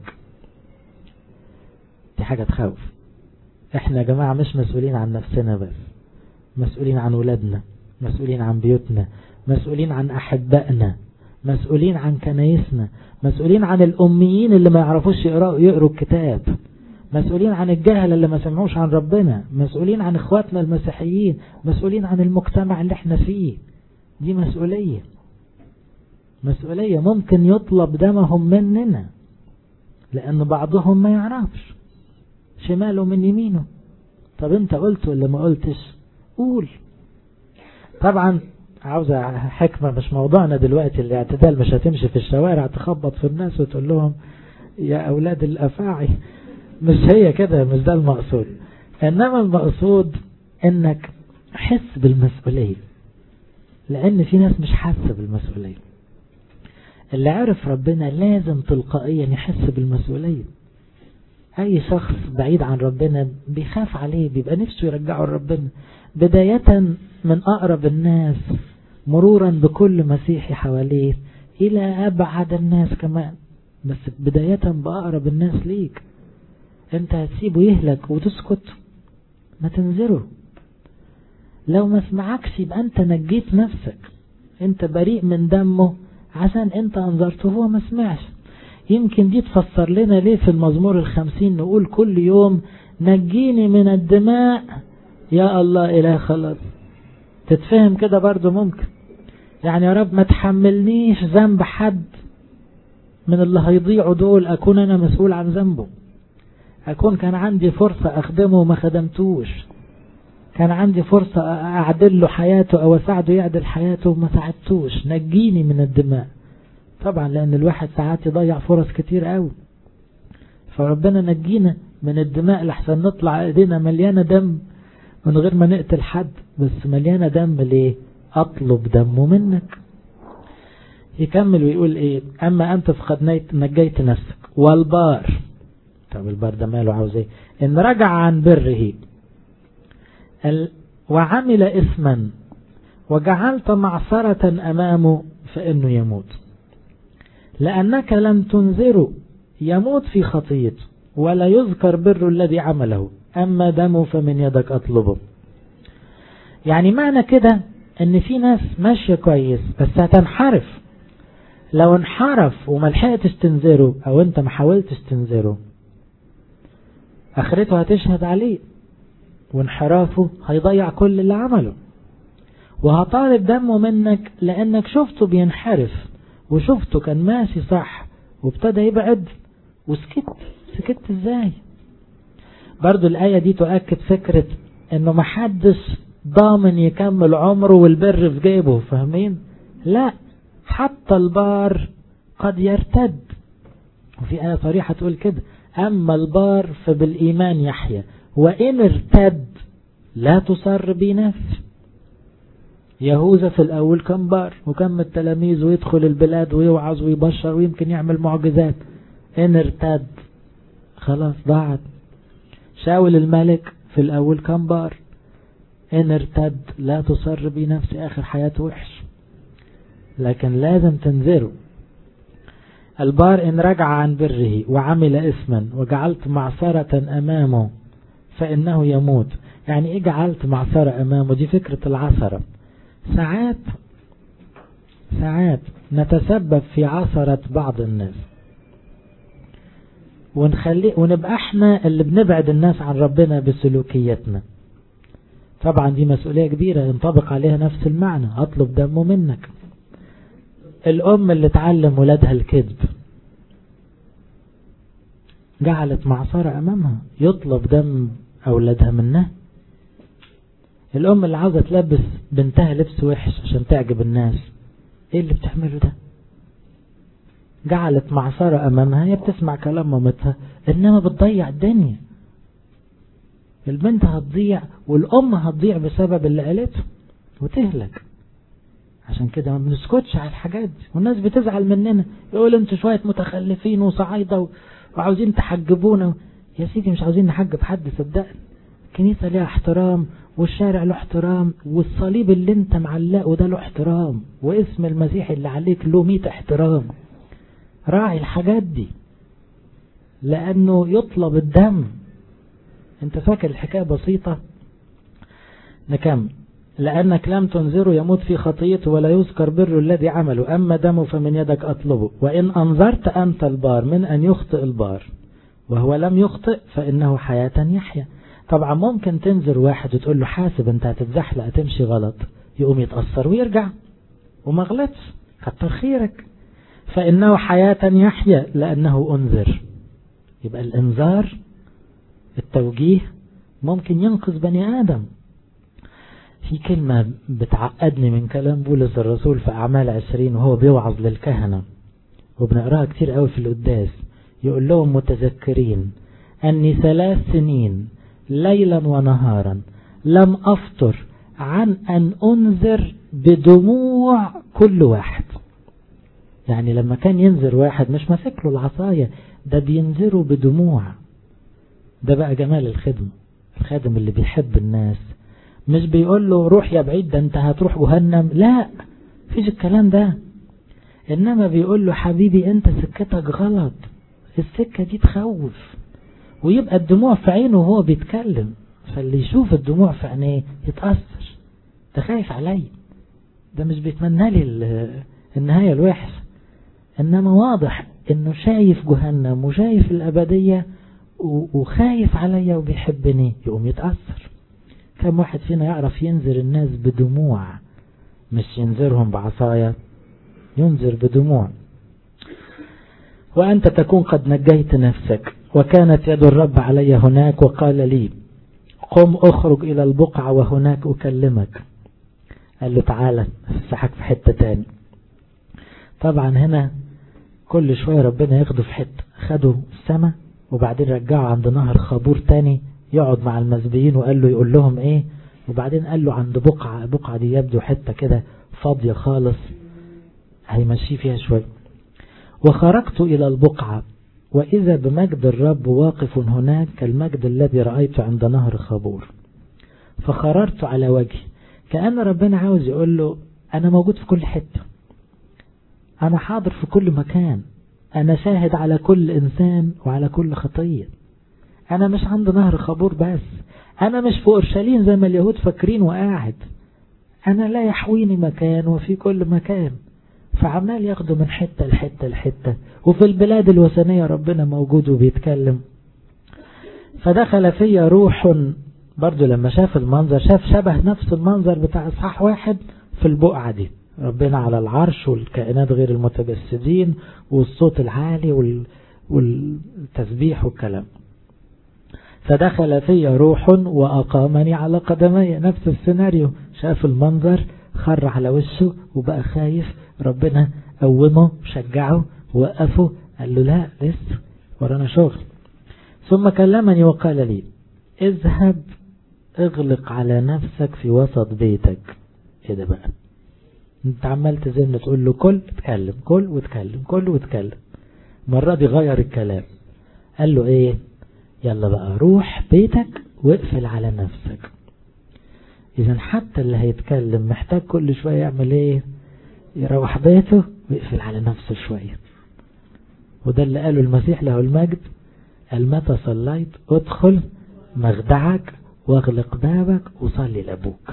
دي حاجة تخوف احنا يا جماعة مش مسؤولين عن نفسنا بس مسؤولين عن ولادنا مسؤولين عن بيوتنا مسؤولين عن أحبائنا مسؤولين عن كنايسنا مسؤولين عن الأميين اللي ما يعرفوش يقرأوا يقروا الكتاب مسؤولين عن الجهل اللي ما سمعوش عن ربنا مسؤولين عن اخواتنا المسيحيين مسؤولين عن المجتمع اللي احنا فيه دي مسؤولية مسؤولية ممكن يطلب دمهم مننا لأن بعضهم ما يعرفش شماله من يمينه طب انت قلت ولا ما قلتش قول طبعا عاوزة حكمة مش موضوعنا دلوقتي الاعتدال مش هتمشي في الشوارع تخبط في الناس وتقول لهم يا أولاد الأفاعي مش هي كده مش ده المقصود انما المقصود انك حس بالمسؤولية لان في ناس مش حاسة بالمسؤولية اللي عرف ربنا لازم تلقائيا يحس بالمسؤولية اي شخص بعيد عن ربنا بيخاف عليه بيبقى نفسه يرجعه لربنا بداية من اقرب الناس مرورا بكل مسيحي حواليه الى ابعد الناس كمان بس بداية باقرب الناس ليك انت هتسيبه يهلك وتسكت ما تنذره لو ما سمعكش يبقى انت نجيت نفسك انت بريء من دمه عشان انت انذرته هو ما سمعش يمكن دي تفسر لنا ليه في المزمور الخمسين نقول كل يوم نجيني من الدماء يا الله اله خلاص تتفهم كده برضو ممكن يعني يا رب ما تحملنيش ذنب حد من اللي هيضيعوا دول اكون انا مسؤول عن ذنبه أكون كان عندي فرصة أخدمه وما خدمتوش كان عندي فرصة أعدل له حياته أو أساعده يعدل حياته وما ساعدتوش نجيني من الدماء طبعا لأن الواحد ساعات يضيع فرص كتير قوي فربنا نجينا من الدماء لحسن نطلع ايدينا مليانة دم من غير ما نقتل حد بس مليانة دم ليه أطلب دمه منك يكمل ويقول ايه أما أنت فقد نجيت نفسك والبار طب البار ده ماله عاوز ايه ان رجع عن بره ال... وعمل اسما وجعلت معصرة امامه فانه يموت لانك لم تنذره يموت في خطيته ولا يذكر بر الذي عمله اما دمه فمن يدك اطلبه يعني معنى كده ان في ناس ماشية كويس بس هتنحرف لو انحرف وما لحقتش تنذره او انت ما حاولتش تنذره اخرته هتشهد عليه وانحرافه هيضيع كل اللي عمله وهطالب دمه منك لانك شفته بينحرف وشفته كان ماشي صح وابتدى يبعد وسكت سكت ازاي برضو الآية دي تؤكد فكرة انه محدش ضامن يكمل عمره والبر في جيبه فاهمين لا حتى البار قد يرتد وفي آية صريحة تقول كده أما البار فبالإيمان يحيى وإن ارتد لا تصر بنفس يهوذا في الأول كان بار وكان من التلاميذ ويدخل البلاد ويوعظ ويبشر ويمكن يعمل معجزات إن ارتد خلاص ضاعت شاول الملك في الأول كان بار إن ارتد لا تصر بنفس آخر حياته وحش لكن لازم تنذره البار إن رجع عن بره وعمل إثما وجعلت معصرة أمامه فإنه يموت يعني إيه جعلت معصرة أمامه دي فكرة العصرة ساعات ساعات نتسبب في عصرة بعض الناس ونخلي ونبقى احنا اللي بنبعد الناس عن ربنا بسلوكياتنا طبعا دي مسؤولية كبيرة ينطبق عليها نفس المعنى اطلب دمه منك الام اللي تعلم ولادها الكذب جعلت معصرة امامها يطلب دم اولادها منها الام اللي عاوزة تلبس بنتها لبس وحش عشان تعجب الناس ايه اللي بتعمله ده جعلت معصرة امامها هي بتسمع كلام مامتها انما بتضيع الدنيا البنت هتضيع والام هتضيع بسبب اللي قالته وتهلك عشان كده ما بنسكتش على الحاجات دي والناس بتزعل مننا يقول انتوا شوية متخلفين وصعايدة وعاوزين تحجبونا يا سيدي مش عاوزين نحجب حد صدقني الكنيسة ليها احترام والشارع له احترام والصليب اللي انت معلقه ده له احترام واسم المسيح اللي عليك له ميت احترام راعي الحاجات دي لانه يطلب الدم انت فاكر الحكاية بسيطة نكمل لأنك لم تنذره يموت في خطيته ولا يذكر بره الذي عمله أما دمه فمن يدك أطلبه وإن أنظرت أنت البار من أن يخطئ البار وهو لم يخطئ فإنه حياة يحيا طبعا ممكن تنذر واحد وتقول له حاسب انت هتتزحلق هتمشي غلط يقوم يتأثر ويرجع وما غلطش كتر خيرك فإنه حياة يحيا لأنه أنذر يبقى الإنذار التوجيه ممكن ينقذ بني آدم في كلمة بتعقدني من كلام بولس الرسول في أعمال عشرين وهو بيوعظ للكهنة وبنقراها كتير قوي في القداس يقول لهم متذكرين أني ثلاث سنين ليلا ونهارا لم أفطر عن أن أنذر بدموع كل واحد يعني لما كان ينذر واحد مش ماسك له العصاية ده بينذره بدموع ده بقى جمال الخدمة الخادم اللي بيحب الناس مش بيقول له روح يا بعيد ده انت هتروح جهنم لا فيش الكلام ده انما بيقول له حبيبي انت سكتك غلط السكة دي تخوف ويبقى الدموع في عينه وهو بيتكلم فاللي يشوف الدموع في عينيه يتأثر ده خايف علي ده مش بيتمنى لي النهاية الوحشة انما واضح انه شايف جهنم وشايف الابدية وخايف عليا وبيحبني يقوم يتأثر كم واحد فينا يعرف ينذر الناس بدموع مش ينذرهم بعصايا ينذر بدموع وأنت تكون قد نجيت نفسك وكانت يد الرب علي هناك وقال لي قم اخرج إلى البقعة وهناك أكلمك قال له تعالى افسحك في حتة تاني طبعا هنا كل شوية ربنا ياخده في حتة خده السماء وبعدين رجعه عند نهر خابور تاني يقعد مع المسبيين وقال له يقول لهم ايه وبعدين قال له عند بقعة بقعة دي يبدو حتة كده فاضية خالص هيمشي فيها شوية وخرجت إلى البقعة وإذا بمجد الرب واقف هناك كالمجد الذي رأيته عند نهر خابور فخررت على وجهي كأن ربنا عاوز يقول له أنا موجود في كل حتة أنا حاضر في كل مكان أنا شاهد على كل إنسان وعلى كل خطية أنا مش عند نهر خابور بس أنا مش في أورشليم زي ما اليهود فاكرين وقاعد أنا لا يحويني مكان وفي كل مكان فعمال ياخده من حتة لحتة لحتة وفي البلاد الوثنية ربنا موجود وبيتكلم فدخل في روح برضو لما شاف المنظر شاف شبه نفس المنظر بتاع إصحاح واحد في البقعة دي ربنا على العرش والكائنات غير المتجسدين والصوت العالي والتسبيح والكلام فدخل في روح وأقامني على قدمي نفس السيناريو شاف المنظر خر على وشه وبقى خايف ربنا قومه شجعه وقفه قال له لا لسه ورانا شغل ثم كلمني وقال لي اذهب اغلق على نفسك في وسط بيتك ايه ده بقى انت عمال تزن تقول له كل اتكلم كل واتكلم كل واتكلم مرة دي غير الكلام قال له ايه يلا بقى روح بيتك واقفل على نفسك اذا حتى اللي هيتكلم محتاج كل شوية يعمل ايه يروح بيته ويقفل على نفسه شوية وده اللي قاله المسيح له المجد قال متى صليت ادخل مخدعك واغلق بابك وصلي لابوك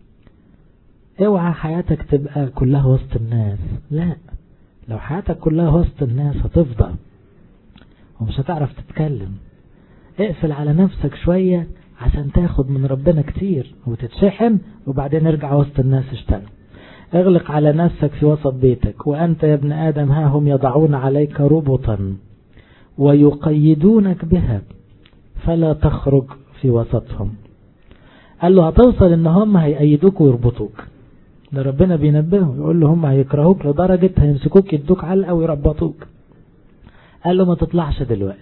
اوعى حياتك تبقى كلها وسط الناس لا لو حياتك كلها وسط الناس هتفضى ومش هتعرف تتكلم اقفل على نفسك شوية عشان تاخد من ربنا كتير وتتشحن وبعدين ارجع وسط الناس اشتغل اغلق على نفسك في وسط بيتك وأنت يا ابن آدم ها هم يضعون عليك ربطا ويقيدونك بها فلا تخرج في وسطهم قال له هتوصل ان هم هيأيدوك ويربطوك ده ربنا بينبههم يقول له هم هيكرهوك لدرجة هيمسكوك يدوك علقة ويربطوك قال له ما تطلعش دلوقتي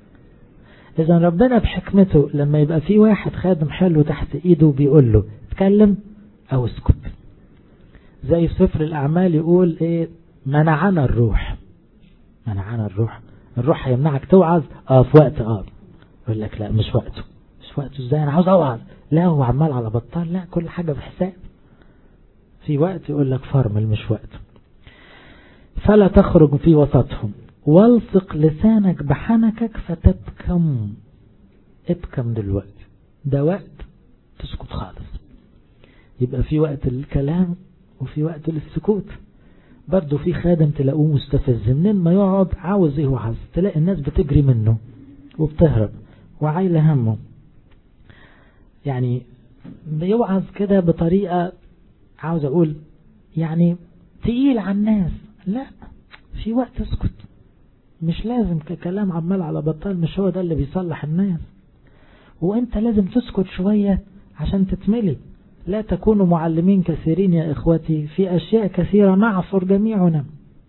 اذا ربنا بحكمته لما يبقى في واحد خادم حلو تحت ايده بيقول له اتكلم او اسكت زي في سفر الاعمال يقول ايه منعنا الروح منعنا الروح الروح هيمنعك توعظ اه في وقت اه يقول لك لا مش وقته مش وقته ازاي انا عاوز اوعظ لا هو عمال على بطال لا كل حاجة بحساب في وقت يقول لك فرمل مش وقته فلا تخرج في وسطهم والصق لسانك بحنكك فتبكم ابكم دلوقتي ده وقت تسكت خالص يبقى في وقت الكلام وفي وقت للسكوت برضه في خادم تلاقوه مستفز منين ما يقعد عاوز يوعظ تلاقي الناس بتجري منه وبتهرب وعايله همه يعني بيوعظ كده بطريقة عاوز اقول يعني تقيل على الناس لا في وقت اسكت مش لازم ككلام عمال على بطال مش هو ده اللي بيصلح الناس وانت لازم تسكت شوية عشان تتملي لا تكونوا معلمين كثيرين يا اخوتي في اشياء كثيرة نعصر جميعنا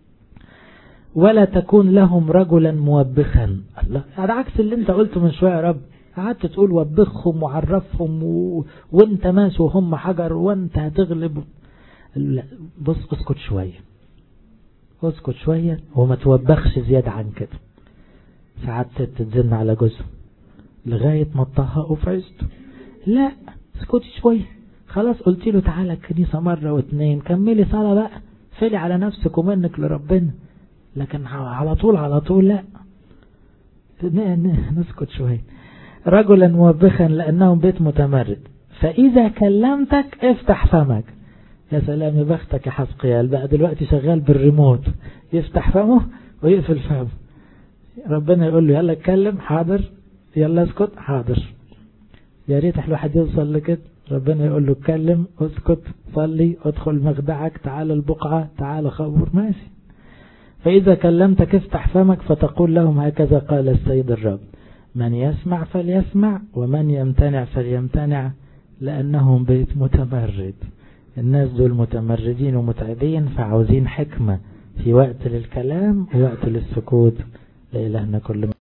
ولا تكون لهم رجلا موبخا الله هذا عكس اللي انت قلته من شوية يا رب قعدت تقول وبخهم وعرفهم و... وانت ماشي وهم حجر وانت هتغلب لا بص اسكت شوية اسكت شوية وما توبخش زيادة عن كده ساعات ست تزن على جوزها لغاية ما تطهقوا في عزته لا اسكتي شوية خلاص قلت له تعالى الكنيسة مرة واتنين كملي صلاة بقى فلي على نفسك ومنك لربنا لكن على طول على طول لا نسكت شوية رجلا موبخا لأنهم بيت متمرد فإذا كلمتك افتح فمك يا سلام يا بختك يا حسقيال بقى دلوقتي شغال بالريموت يفتح فمه ويقفل فمه ربنا يقول له يلا اتكلم حاضر يلا اسكت حاضر يا ريت الواحد يوصل لكده ربنا يقول له اتكلم اسكت صلي ادخل مخدعك تعال البقعة تعال خبر ماشي فإذا كلمتك افتح فمك فتقول لهم هكذا قال السيد الرب من يسمع فليسمع ومن يمتنع فليمتنع لأنهم بيت متمرد الناس دول متمردين ومتعبين فعاوزين حكمة في وقت للكلام ووقت للسكوت لإلهنا كل